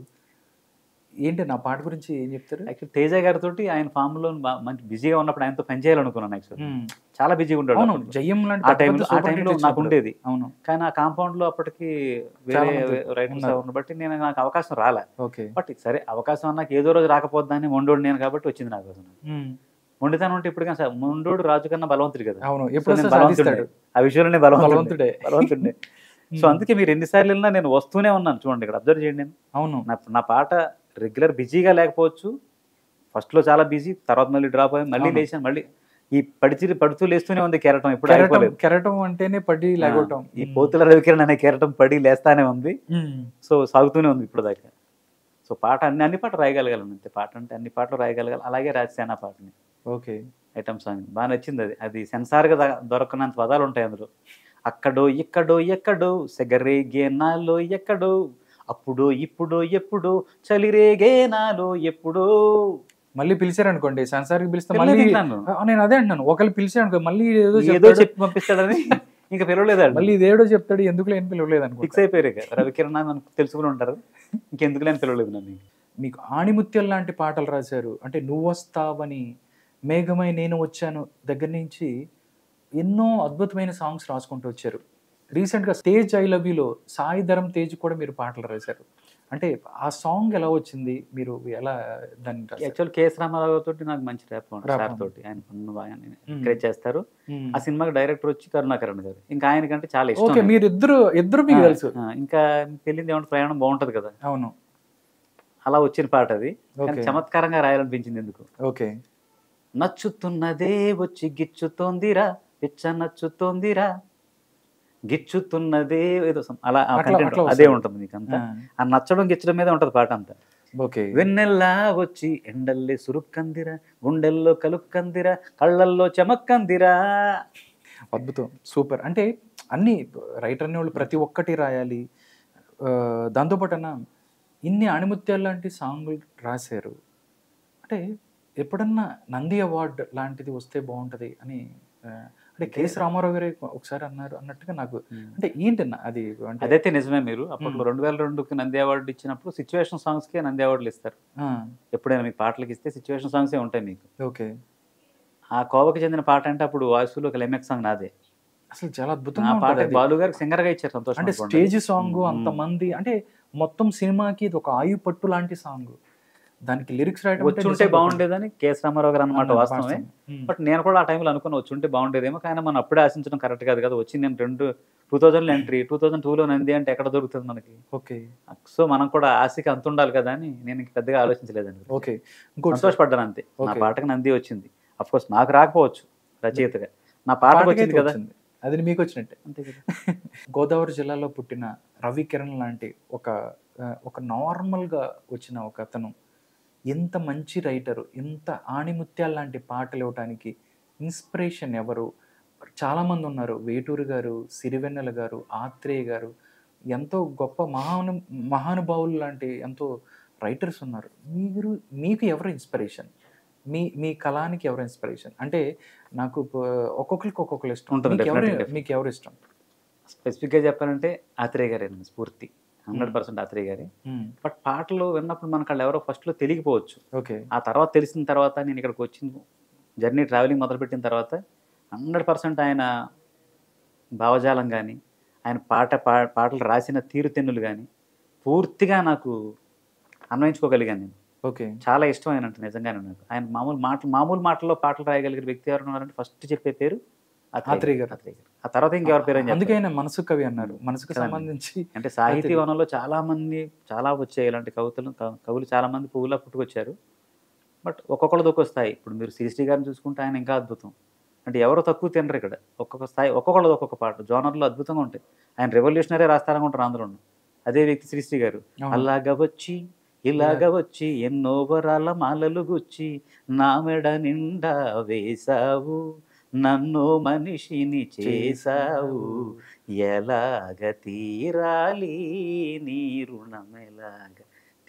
ఏంటి నా పాట గురించి ఏం చెప్తారు యాక్చువల్ తేజ గారితో ఆయన ఫామ్ లో బా- మంచి బిజీగా ఉన్నప్పుడు ఆయనతో పని చేయాలనుకున్నాను యాక్చువల్ మ్మ్. చాలా బిజీగా ఉంటాడు అవును అప్పుడు. జయం లాంటి ఆ పెద్ద టైంలో పెద్ద ఆ super టైంలో hits నాకు వచ్చినప్పుడు. ఉండేది అవును కానీ ఆ కాంపౌండ్ లో అప్పటికి చాలా వేరే మంది రైటర్స్ ఉన్నారు. ఎవరిని బట్టి నేను నాకు అవకాశం రాలే ఓకే బట్ సరే అవకాశం నాకు ఏదో రోజు రాకపోద్దని మొండోడు నేను కాబట్టి వచ్చింది నాకు అవకాశం మ్మ్. మొండితనం ఉంటే ఇప్పుడు కానీ మొండోడు రాజు కన్నా బలవంతుడు కదా అవును సో ఎప్పుడు నేను వస్తే బలవంతుడే. సాధిస్తాడు ఆ విషయంలో నేను బలవంతుడే బలవంతుడే బలవంతుడే సో అందుకే మీరు ఎన్నిసార్లు వెళ్ళినా నేను వస్తూనే ఉన్నాను చూడండి ఇక్కడ అబ్జర్వ్ చేయండి నేను అవును నా నా పాట రెగ్యులర్ బిజీగా లేకపోవచ్చు ఫస్ట్ లో చాలా బిజీ తర్వాత మళ్ళీ డ్రాప్ అయ్యి మళ్ళీ అవును. లేచాను మళ్ళీ ఈ పడిచి పడుతూ లేస్తూనే ఉంది కెరటం ఇప్పుడు కెరటం అయిపోలేదు కెరటం అంటేనే పడి లాగొట్టం ఈ పోతుల రవికిరణ్ అనే కెరటం పడి లేస్తానే ఉంది మ్మ్. సో సాగుతూనే ఉంది ఇప్పుడు దాకా సో పాట అన్ని అన్ని పాటలు రాయగలగాలి అంతే పాట అంటే అన్ని పాటలు రాయగలగాలి అలాగే రాశాను ఆ పాటని ఓకే ఐటమ్ సాంగ్ బాగా నచ్చింది అది అది సెన్సార్గా ద- దొరకనంత పదాలు ఉంటాయి అందులో అక్కడో ఇక్కడో ఎక్కడో సెగరేగే నాలో ఎక్కడో అప్పుడో ఇప్పుడో ఎప్పుడో చలిరేగే నాలో ఎప్పుడో మళ్ళీ పిలిచారు అనుకోండి సంసారికి పిలిస్తే పిల్లలే మళ్ళీ తింటాను. ఆ, నేను అదే అంటున్నాను ఒకళ్ళు పిలిచారు అనుకో మళ్ళీ ఏదో ఏదో చెప్తాడు. చెప్పి పంపిస్తాడని ఇంకా పిలవలేదు మళ్ళీ ఇదేడో చెప్తాడు ఎందుకు లేని పిలవలేదు అనుకో ఫిక్స్ అయిపోయారు ఇక రవికిరణ్ అని మనకు తెలుసుకుని ఉంటారు ఇంకెందుకు లేని పిలవలేదు నన్ను మీకు ఆణిముత్యం లాంటి పాటలు రాశారు అంటే నువ్వు వస్తావని మేఘమై నేను వచ్చాను దగ్గర నుంచి ఎన్నో అద్భుతమైన సాంగ్స్ రాసుకుంటూ వచ్చారు రీసెంట్గా తేజ్ ఐ లవ్ యూలో సాయి ధరం తేజ్ కూడా మీరు పాటలు రాశారు అంటే ఆ సాంగ్ ఎలా వచ్చింది మీరు ఎలా దాన్ని రాశారు? యాక్చువల్ కేఎస్ రామారావు తోటి నాకు మంచి ర్యాప్ ఉంది Rap సార్ ఉంది. తోటి ఆయన పన్ను బాగా మ్మ్. ఎంకరేజ్ చేస్తారు మ్మ్. ఆ సినిమాకి డైరెక్టర్ వచ్చి కరుణాకరణ్ గారు ఇంకా ఆయనకంటే చాలా ఓకే ఇష్టం మీరు ఇద్దరు ఇద్దరు మీకు ఆ, తెలుసు ఆ, ఇంకా వెళ్ళింది ఏమంటే ప్రయాణం బాగుంటది కదా అవును అలా వచ్చిన పాట అది కానీ ఓకే చమత్కారంగా రాయాలనిపించింది ఎందుకు ఓకే నచ్చుతున్నదే వచ్చి గిచ్చుతోందిరా పిచ్చ నచ్చుతోందిరా గిచ్చుతున్నదే ఏదో some- అలా ఆ అట్లా- content అట్లా అదే వస్తుంది. ఉంటుంది మీకు అంతా ఆ, ఆ నచ్చడం గిచ్చడం మీద ఉంటది పాట అంతా ఓకే వెన్నెల్లా వచ్చి ఎండల్లే సురుక్కందిరా గుండెల్లో కలుక్కందిరా కళ్ళల్లో చెమక్కందిరా అద్భుతం సూపర్ అంటే అన్ని రైటర్ అనే వాళ్ళు ప్రతి ఒక్కటి రాయాలి ఆ, దాంతోపాటు అన్న ఇన్ని అణిముత్యాలు లాంటి సాంగులు రాశారు అంటే ఎప్పుడన్నా నంది అవార్డు లాంటిది వస్తే బాగుంటది అని ఆ, అంటే కేఎస్ రామారావు గారే ఒకసారి అన్నారు అన్నట్టుగా నాకు అంటే ఏంటన్న అది అంటే అదైతే నిజమే మీరు అప్పట్లో మ్మ్. రెండు వేల రెండుకి నంది అవార్డు ఇచ్చినప్పుడు సిచ్యువేషన్ సాంగ్స్ కే నంది అవార్డులు ఇస్తారు ఆ, ఎప్పుడైనా మీకు పాటలకి ఇస్తే సిచ్యువేషన్ సాంగ్సే ఉంటాయి మీకు ఓకే ఆ కోవకి చెందిన పాట అంటే అప్పుడు వాయిస్లో ఒక లెమెక్ సాంగ్ నాదే అసలు చాలా ఆ అద్భుతంగా పాట ఉంటుంది అది. బాలు గారికి సింగర్ గా ఇచ్చారు సంతోషం అంటే అనుకోండి. స్టేజ్ సాంగ్ మ్మ్. అంతమంది అంటే మొత్తం సినిమాకి ఇది ఒక ఆయు పట్టు లాంటి సాంగ్ దానికి లిరిక్స్ రాయడం అంటే వచ్చి ఉంటే నిజంగా బాగుండేదని కేఎస్ రామారావు గారు అన్నమాట అన్న వాస్తవమే వాస్తవం. ఉమ్. బట్ నేను కూడా ఆ టైంలో అనుకున్నా వచ్చి ఉంటే బాగుండేదేమో కానీ మనం అప్పుడే ఆశించడం కరెక్ట్ కాదు కదా వచ్చి నేను రెండు టూ థౌజండ్లో ఎంట్రీ టూ థౌజండ్ టూలో నంది అంటే ఎక్కడ దొరుకుతుంది మనకి ఓకే సో మనం కూడా ఆశకి అంత ఉండాలి కదా అని నేను ఇంక పెద్దగా ఆలోచించలేదండి ఓకే ఇంకోటి సార్, సంతోషపడ్డాను అంతే నా Okay. పాటకు నంది వచ్చింది అఫ్ కోర్స్ నాకు రాకపోవచ్చు రచయితగా నా పాటకు పాటకైతే వచ్చింది కదా వచ్చింది. అది మీకు వచ్చినట్టే అంతే కదా గోదావరి జిల్లాలో పుట్టిన రవి కిరణ్ లాంటి ఒక ఆ, ఒక నార్మల్గా వచ్చిన ఒక అతను ఎంత మంచి రైటరు ఎంత ఆణిముత్యాల లాంటి పాటలు ఇవ్వడానికి ఇన్స్పిరేషన్ ఎవరు చాలామంది ఉన్నారు వేటూరు గారు సిరివెన్నెల గారు ఆత్రేయ గారు ఎంతో గొప్ప మహాను మహానుభావులు లాంటి ఎంతో రైటర్స్ ఉన్నారు మీరు మీకు ఎవరు ఇన్స్పిరేషన్ మీ మీ కళానికి ఎవరు ఇన్స్పిరేషన్ అంటే నాకు ప- ఒక్కొక్కరికి ఒక్కొక్కరు ఇష్టం ఉంటుంది, మీకు ఎవరు definitely, మీకు ఎవరు ఇష్టం స్పెసిఫిక్గా చెప్పాలంటే ఆత్రేయ గారే స్ఫూర్తి హండ్రెడ్ పర్సెంట్ ఆత్రేయ గారి బట్ పాటలు విన్నప్పుడు మనకు వాళ్ళు ఎవరో ఫస్ట్లో తెలియకపోవచ్చు ఓకే ఆ తర్వాత తెలిసిన తర్వాత నేను ఇక్కడికి వచ్చిన జర్నీ ట్రావెలింగ్ మొదలుపెట్టిన తర్వాత హండ్రెడ్ పర్సెంట్ ఆయన భావజాలం కానీ ఆయన పాట పా పాటలు రాసిన తీరుతెన్నులు కానీ పూర్తిగా నాకు అన్వయించుకోగలిగాను నేను ఓకే చాలా ఇష్టం ఆయన అంటే నిజంగానే నాకు ఆయన మామూలు మాటలు మామూలు మాటల్లో పాటలు రాయగలిగిన వ్యక్తి ఎవరు ఉన్నారంటే ఫస్ట్ చెప్పే పేరు ఆత్రేయ గారు. ఆత్రేయ గారు. ఆ తర్వాత ఇంకెవరి పేరు అని అందుకే చెప్పలేదు. ఆయన మనసు కవి అన్నారు మనసుకు కదండి. సంబంధించి అంటే సాహితీ ఆత్రేయ. వనంలో చాలా మంది చాలా వచ్చాయి ఇలాంటి కవితలు క- కవులు చాలా మంది పువ్వులా పుట్టుకొచ్చారు బట్ ఒక్కొక్కళ్ళది ఒక్కొక్క స్థాయి ఇప్పుడు మీరు శ్రీశ్రీ గారిని చూసుకుంటే ఆయన ఇంకా అద్భుతం అంటే ఎవరో తక్కువ తినరు ఇక్కడ ఒక్కొక్క స్థాయి ఒక్కొక్కళ్ళది ఒక్కొక్క పాట జోనర్లో అద్భుతంగా ఉంటాయి ఆయన రెవల్యూషనరీ రాస్తారనుకుంటారు అందరూ అదే వ్యక్తి శ్రీశ్రీ గారు అవును. అలాగ వచ్చి ఇలాగ వచ్చి ఎన్నో వరాల మాలలు గుచ్చి నా మెడ నిండా వేశావు నన్ను మనిషిని చేశావు ఎలాగ తీరాలి నీ రుణం ఎలాగ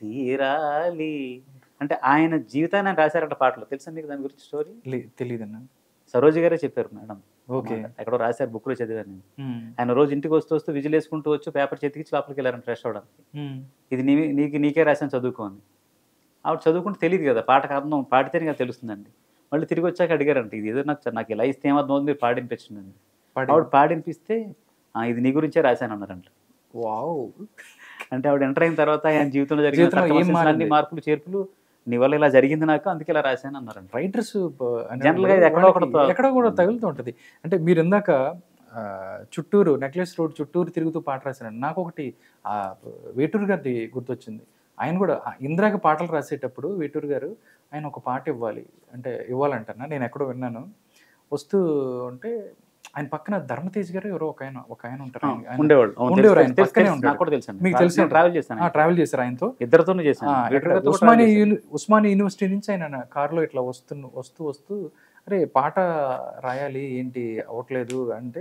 తీరాలి అంటే ఆయన జీవితాన్ని ఆయన రాశారంట పాటలు తెలుసా మీకు దాని గురించి స్టోరీ లే- తెలియదన్న సరోజి గారే చెప్పారు మేడం ఓకే ఎక్కడో రాశారు బుక్లో చదివాను నేను ఆయన రోజు ఇంటికి వస్తూ వస్తూ విజిల్ వేసుకుంటూ వచ్చి పేపర్ చేతికి లోపలికి వెళ్ళారంట ఫ్రెష్ అవడానికి ఇది నీ నీకు నీకే రాశాను చదువుకోని ఆవిడ చదువుకుంటే తెలియదు కదా పాటకు అర్థం పాడితేనే కదా తెలుస్తుందండి మళ్ళీ తిరిగి వచ్చాక అడిగారంట ఇది ఏదో నాకు నాకు ఇలా ఇస్తే ఏమర్థం మీరు పాడినిపించండి ఆవిడ పాడినిపిస్తే "ఆ, ఇది నీ గురించే రాశాను అన్నారంట వావ్ అంటే ఆవిడ ఎంటర్ అయిన తర్వాత ఆయన జీవితంలో జరిగిన జీవితంలో ఏం circumstances అన్ని మారింది? మార్పులు చేర్పులు నీ వల్ల ఇలా జరిగింది నాకు అందుకే ఇలా రాశాను అన్నారంట రైటర్స్ General గా ఇది ఎక్కడో ఒకటి త- ఎక్కడో కూడా తగులుతూ ఉంటుంది అంటే మీరు ఇందాక ఆ, చుట్టూరు నెక్లెస్ రోడ్ చుట్టూరు తిరుగుతూ పాట రాశారండి నాకు ఒకటి ఆ, వేటూరు గారిది గుర్తొచ్చింది ఆయన కూడా ఆ ఇందిరాకి పాటలు రాసేటప్పుడు వేటూరు గారు ఆయన ఒక పాట ఇవ్వాలి అంటే ఇవ్వాలంటన్నా నేను ఎక్కడో విన్నాను వస్తూ ఉంటే ఆయన పక్కన ధర్మతేజ్ గారు ఎవరో ఒక ఆయన ఒక ఆయన ఉంటారు ఆయన- ఆయన- ఉండేవాళ్ళు అవును, ఉండేవారు తెలుసు, ఆయన తెలుసు, పక్కనే తెలుసు, ఉంటాడు. నాకు కూడా తెలుసు మీకు తెలిసి ట్రావెల్ చేశాను ఆ, ట్రావెల్ చేశారు ఆయనతో ఇద్దరితోనూ చేశాను ఆ, వీటి ఎక్కడ గారితో కూడా ఉస్మానియా travel చేశాను. యూని- ఉస్మానియా యూనివర్సిటీ నుంచి ఆయన కారులో ఇట్లా వస్తు వస్తూ వస్తూ అరే పాట రాయాలి ఏంటి అవ్వట్లేదు అంటే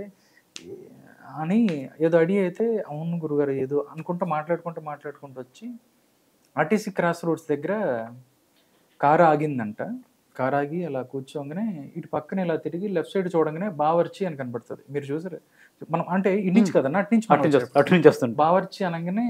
అని ఏదో అడి అయితే అవును గురుగారు ఏదో అనుకుంటూ మాట్లాడుకుంటూ మాట్లాడుకుంటూ వచ్చి ఆర్టీసీ క్రాస్ రోడ్స్ దగ్గర కారు ఆగిందంట కారు ఆగి అలా కూర్చోగానే ఇటు పక్కన ఇలా తిరిగి లెఫ్ట్ సైడ్ చూడగానే బావర్చి అని కనబడుతుంది మీరు చూసారు మనం అంటే ఇటు నుంచి కదా అటు నుంచి అటు మనం నుంచి వస్తు- అటు నుంచి వస్తుంది బావర్చి అనగానే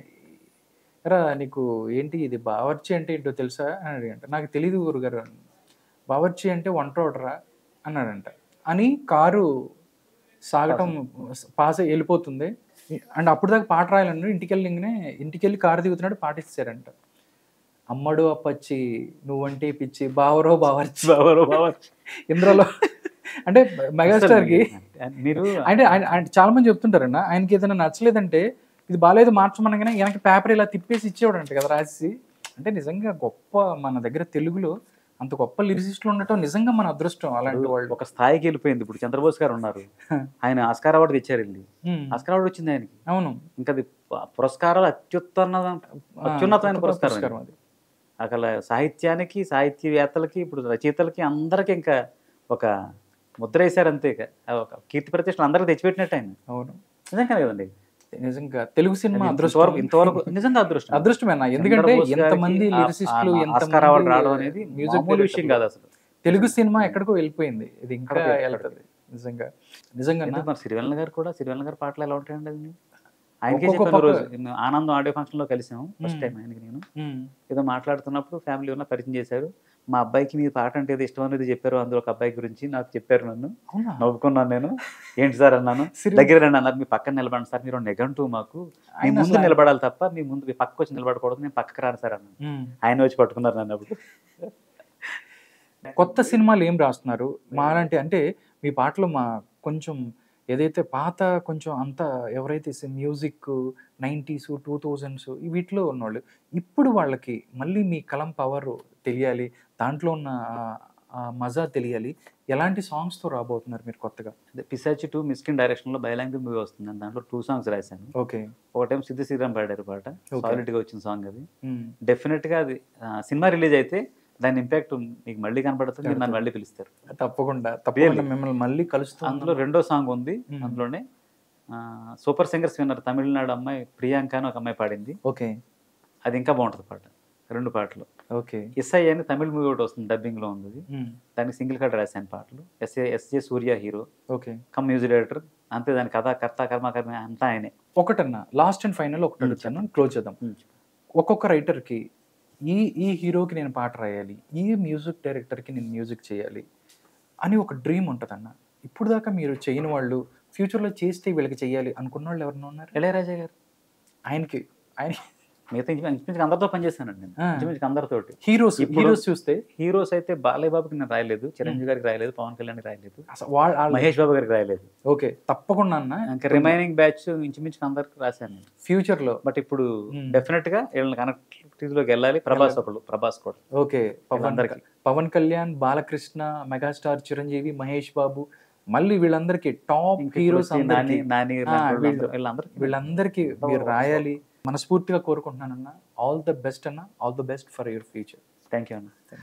రా నీకు ఏంటి ఇది బావర్చి అంటే ఏంటో తెలుసా అని అడిగంట నాకు తెలియదు గురుగారు అని. బావర్చి అంటే వంట ఆర్డరా అన్నాడంట అని కారు సాగటం పాస్ అయ్యి వెళ్ళిపోతుంది అండ్ అప్పుడు దాకా పాట రాయాలన్నాడు ఇంటికి వెళ్ళింగనే ఇంటికి వెళ్ళి కారు దిగుతున్నాడు పాట ఇచ్చారంట అమ్మడు అప్పచ్చి నువ్వంటే పిచ్చి బావరో బావర్చి బావరో బావర్చి. ఇంద్రలో అంటే మెగాస్టార్ కి అసలు మీరు అంటే ఆయన ఆయన చాలా మంది చెప్తుంటారన్న ఆయనకి ఏదైనా నచ్చలేదంటే ఇది బాగాలేదు మార్చమనగానే వెనక్కి పేపర్ ఇలా తిప్పేసి ఇచ్చేవాడంట కదా రాసి అంటే నిజంగా గొప్ప మన దగ్గర తెలుగులో అంత గొప్ప లిరిసిస్టులు ఉండటం నిజంగా మన అదృష్టం అలాంటి వాళ్ళు ఒక స్థాయికి వెళ్ళిపోయింది ఇప్పుడు చంద్రబోస్ గారు ఉన్నారు ఆయన ఆస్కార్ అవార్డు తెచ్చారు వెళ్ళి ఉమ్, ఆస్కార్ అవార్డు వచ్చింది ఆయనకి అవును ఇంకా అది ప- పురస్కారాలు అత్యుత్తమ అత్యున్నతమైన గొప్ప పురస్కారం అది అసలు సాహిత్యానికి సాహిత్యవేత్తలకి ఇప్పుడు రచయితలకి అందరికి ఇంకా ఒక ముద్ర వేశారు అంతే ఇక. ఆ ఒక కీర్తి ప్రతిష్టలు అందరికి తెచ్చిపెట్టినట్టు ఆయన అవును నిజంగా కదండి నిజంగా తెలుగు సినిమా అది అదృష్టం ఇంతవరకు ఇంతవరకు నిజంగా అదృష్టం అదృష్టమేనా ఎందుకంటే చంద్రబోస్ ఎంతమంది గారికి ఆ- లిరిసిస్టులు ఆ ఎంత ఆస్కార్ అవార్డు రావడం అనేది మ్యూజిక్ మామూలు విషయం కాదు అసలు తెలుగు సినిమా ఎక్కడికో వెళ్ళిపోయింది ఇది ఇంకా ఎక్కడికో, వెళ్తుంది నిజంగా నిజంగా ఎందుకు మరి సిరివెల్ల గారు కూడా సిరివెల్ల గారి పాటలు ఎలా ఉంటాయండి అది ఆయనకే ఒక్కొక్క చెప్పాను పక్క- రోజు నేను ఆనందం ఆడియో ఫంక్షన్ లో కలిసాము ఫస్ట్ మ్మ్. టైం ఆయనకి నేను ఉమ్, ఏదో మాట్లాడుతున్నప్పుడు ఫ్యామిలీ ఉన్న పరిచయం చేశారు మా అబ్బాయికి మీ పాట అంటే ఏదో ఇష్టం అనేది చెప్పారు అందులో ఒక అబ్బాయి గురించి నాకు చెప్పారు నన్ను అవునా నవ్వుకున్నాను నేను ఏంటి సార్ అన్నాను Serious? దగ్గర రండి అన్నారు మీ పక్కన నిలబడండి సార్ మీరు నెగంటూ మాకు మీ ఆయన ముందు అసలు- నిలబడాలి తప్ప మీ ముందు మీ పక్కకు వచ్చి నిలబడకూడదు నేను పక్కకు రాను సార్ అన్నాను ఉమ్. ఆయన వచ్చి పట్టుకున్నారు నన్ను అప్పుడు కొత్త సినిమాలు ఏం రాస్తున్నారు మాలాంటి అంటే మీ పాటలు మా కొంచెం ఏదైతే పాత కొంచెం అంత ఎవరైతే మ్యూజిక్ నైంటీస్ టూ థౌజండ్స్ వీటిలో ఉన్నవాళ్ళు ఇప్పుడు వాళ్ళకి మళ్ళీ మీ కలం పవర్ తెలియాలి దాంట్లో ఉన్న ఆ- ఆ మజా తెలియాలి ఎలాంటి సాంగ్స్తో రాబోతున్నారు మీరు కొత్తగా అదే పిసాచి టూ మిస్కిన్ డైరెక్షన్ లో బయలాంగ్వేజ్ మూవీ వస్తుంది దాంట్లో టూ సాంగ్స్ రాశాను ఓకే ఒక టైం సిద్ధి శ్రీరామ్ పాడారు పాట Okay. సాలిడ్ గా వచ్చిన సాంగ్ అది డెఫినెట్ గా అది ఆ, సినిమా రిలీజ్ అయితే దాని ఇంపాక్ట్ మీకు మళ్ళీ కనపడుతుంది మీరు నన్ను మళ్ళీ పిలుస్తారు తప్పకుండా తప్పకుండా Really? మిమ్మల్ని మళ్ళీ కలుస్తూ అందులో రెండో సాంగ్ ఉంది Hmm. అందులోనే సూపర్ సింగర్స్ విన్నర్ తమిళనాడు అమ్మాయి ప్రియాంక అని ఒక అమ్మాయి పాడింది ఓకే అది ఇంకా బాగుంటుంది పాట రెండు పాటలు ఓకే ఎస్ఐ అని తమిళ మూవీ ఒకటి వస్తుంది డబ్బింగ్ లో ఉంది అది. దానికి సింగిల్ కార్డ్ రాశాను పాటలు SA SJ Surya hero okay come music director అంతే దాని కథ కర్త కర్మకర్మ అంతా ఆయనే ఒకటన్నా లాస్ట్ అండ్ ఫైనల్ ఒకటి Hmm, అడుగుతాను క్లోజ్ చేద్దాం ఒక్కొక్క రైటర్కి ఈ ఈ హీరోకి నేను పాట రాయాలి ఈ మ్యూజిక్ డైరెక్టర్కి నేను మ్యూజిక్ చేయాలి అని ఒక డ్రీమ్ ఉంటుందన్న ఇప్పుడు దాకా మీరు చేయని వాళ్ళు ఫ్యూచర్లో చేస్తే వీళ్ళకి చేయాలి అనుకున్న వాళ్ళు ఎవరైనా ఉన్నారు ఇళయరాజా గారు ఆయనకి ఆయన మిగతా ఇంచు- ఇంచుమించుగా అందరితో పనిచేశానండి నేను ఆ. ఇంచుమించుగా అందరితోటి హీరోస్ ఇప్పుడు- హీరోస్ చూస్తే హీరోస్ అయితే బాలయ్య బాబుకి నేను రాయలేదు చిరంజీవి గారికి రాయలేదు పవన్ కళ్యాణ్ రాయలేదు అసలు వాళ్ళ మహేష్ బాబు గారికి రాయలేదు ఓకే తప్పకుండా అన్న ఇంకా రిమైనింగ్ బ్యాచ్ ఇంచుమించుగా అందరికి రాశాను నేను ఫ్యూచర్లో బట్ ఇప్పుడు Hmm. డెఫినెట్ గా వీళ్ళని కనెక్టివిటీలోకి వెళ్ళాలి ప్రభాస్ ఒకళ్ళు ప్రభాస్ కూడా ఓకే పవన్ వీళ్ళందరికీ. పవన్ కళ్యాణ్ బాలకృష్ణ మెగాస్టార్ చిరంజీవి మహేష్ బాబు మళ్ళీ వీళ్ళందరికీ టాప్ ఇంకా ఇప్పుడు హీరోస్ వచ్చి నాని నాని ఆ, వీళ్ళు- వీళ్ళందరూ వీళ్ళందరికీ మీరు రాయాలి మనస్ఫూర్తిగా కోరుకుంటున్నానన్న ఆల్ ద బెస్ట్ అన్న all the best for your future thank you అన్న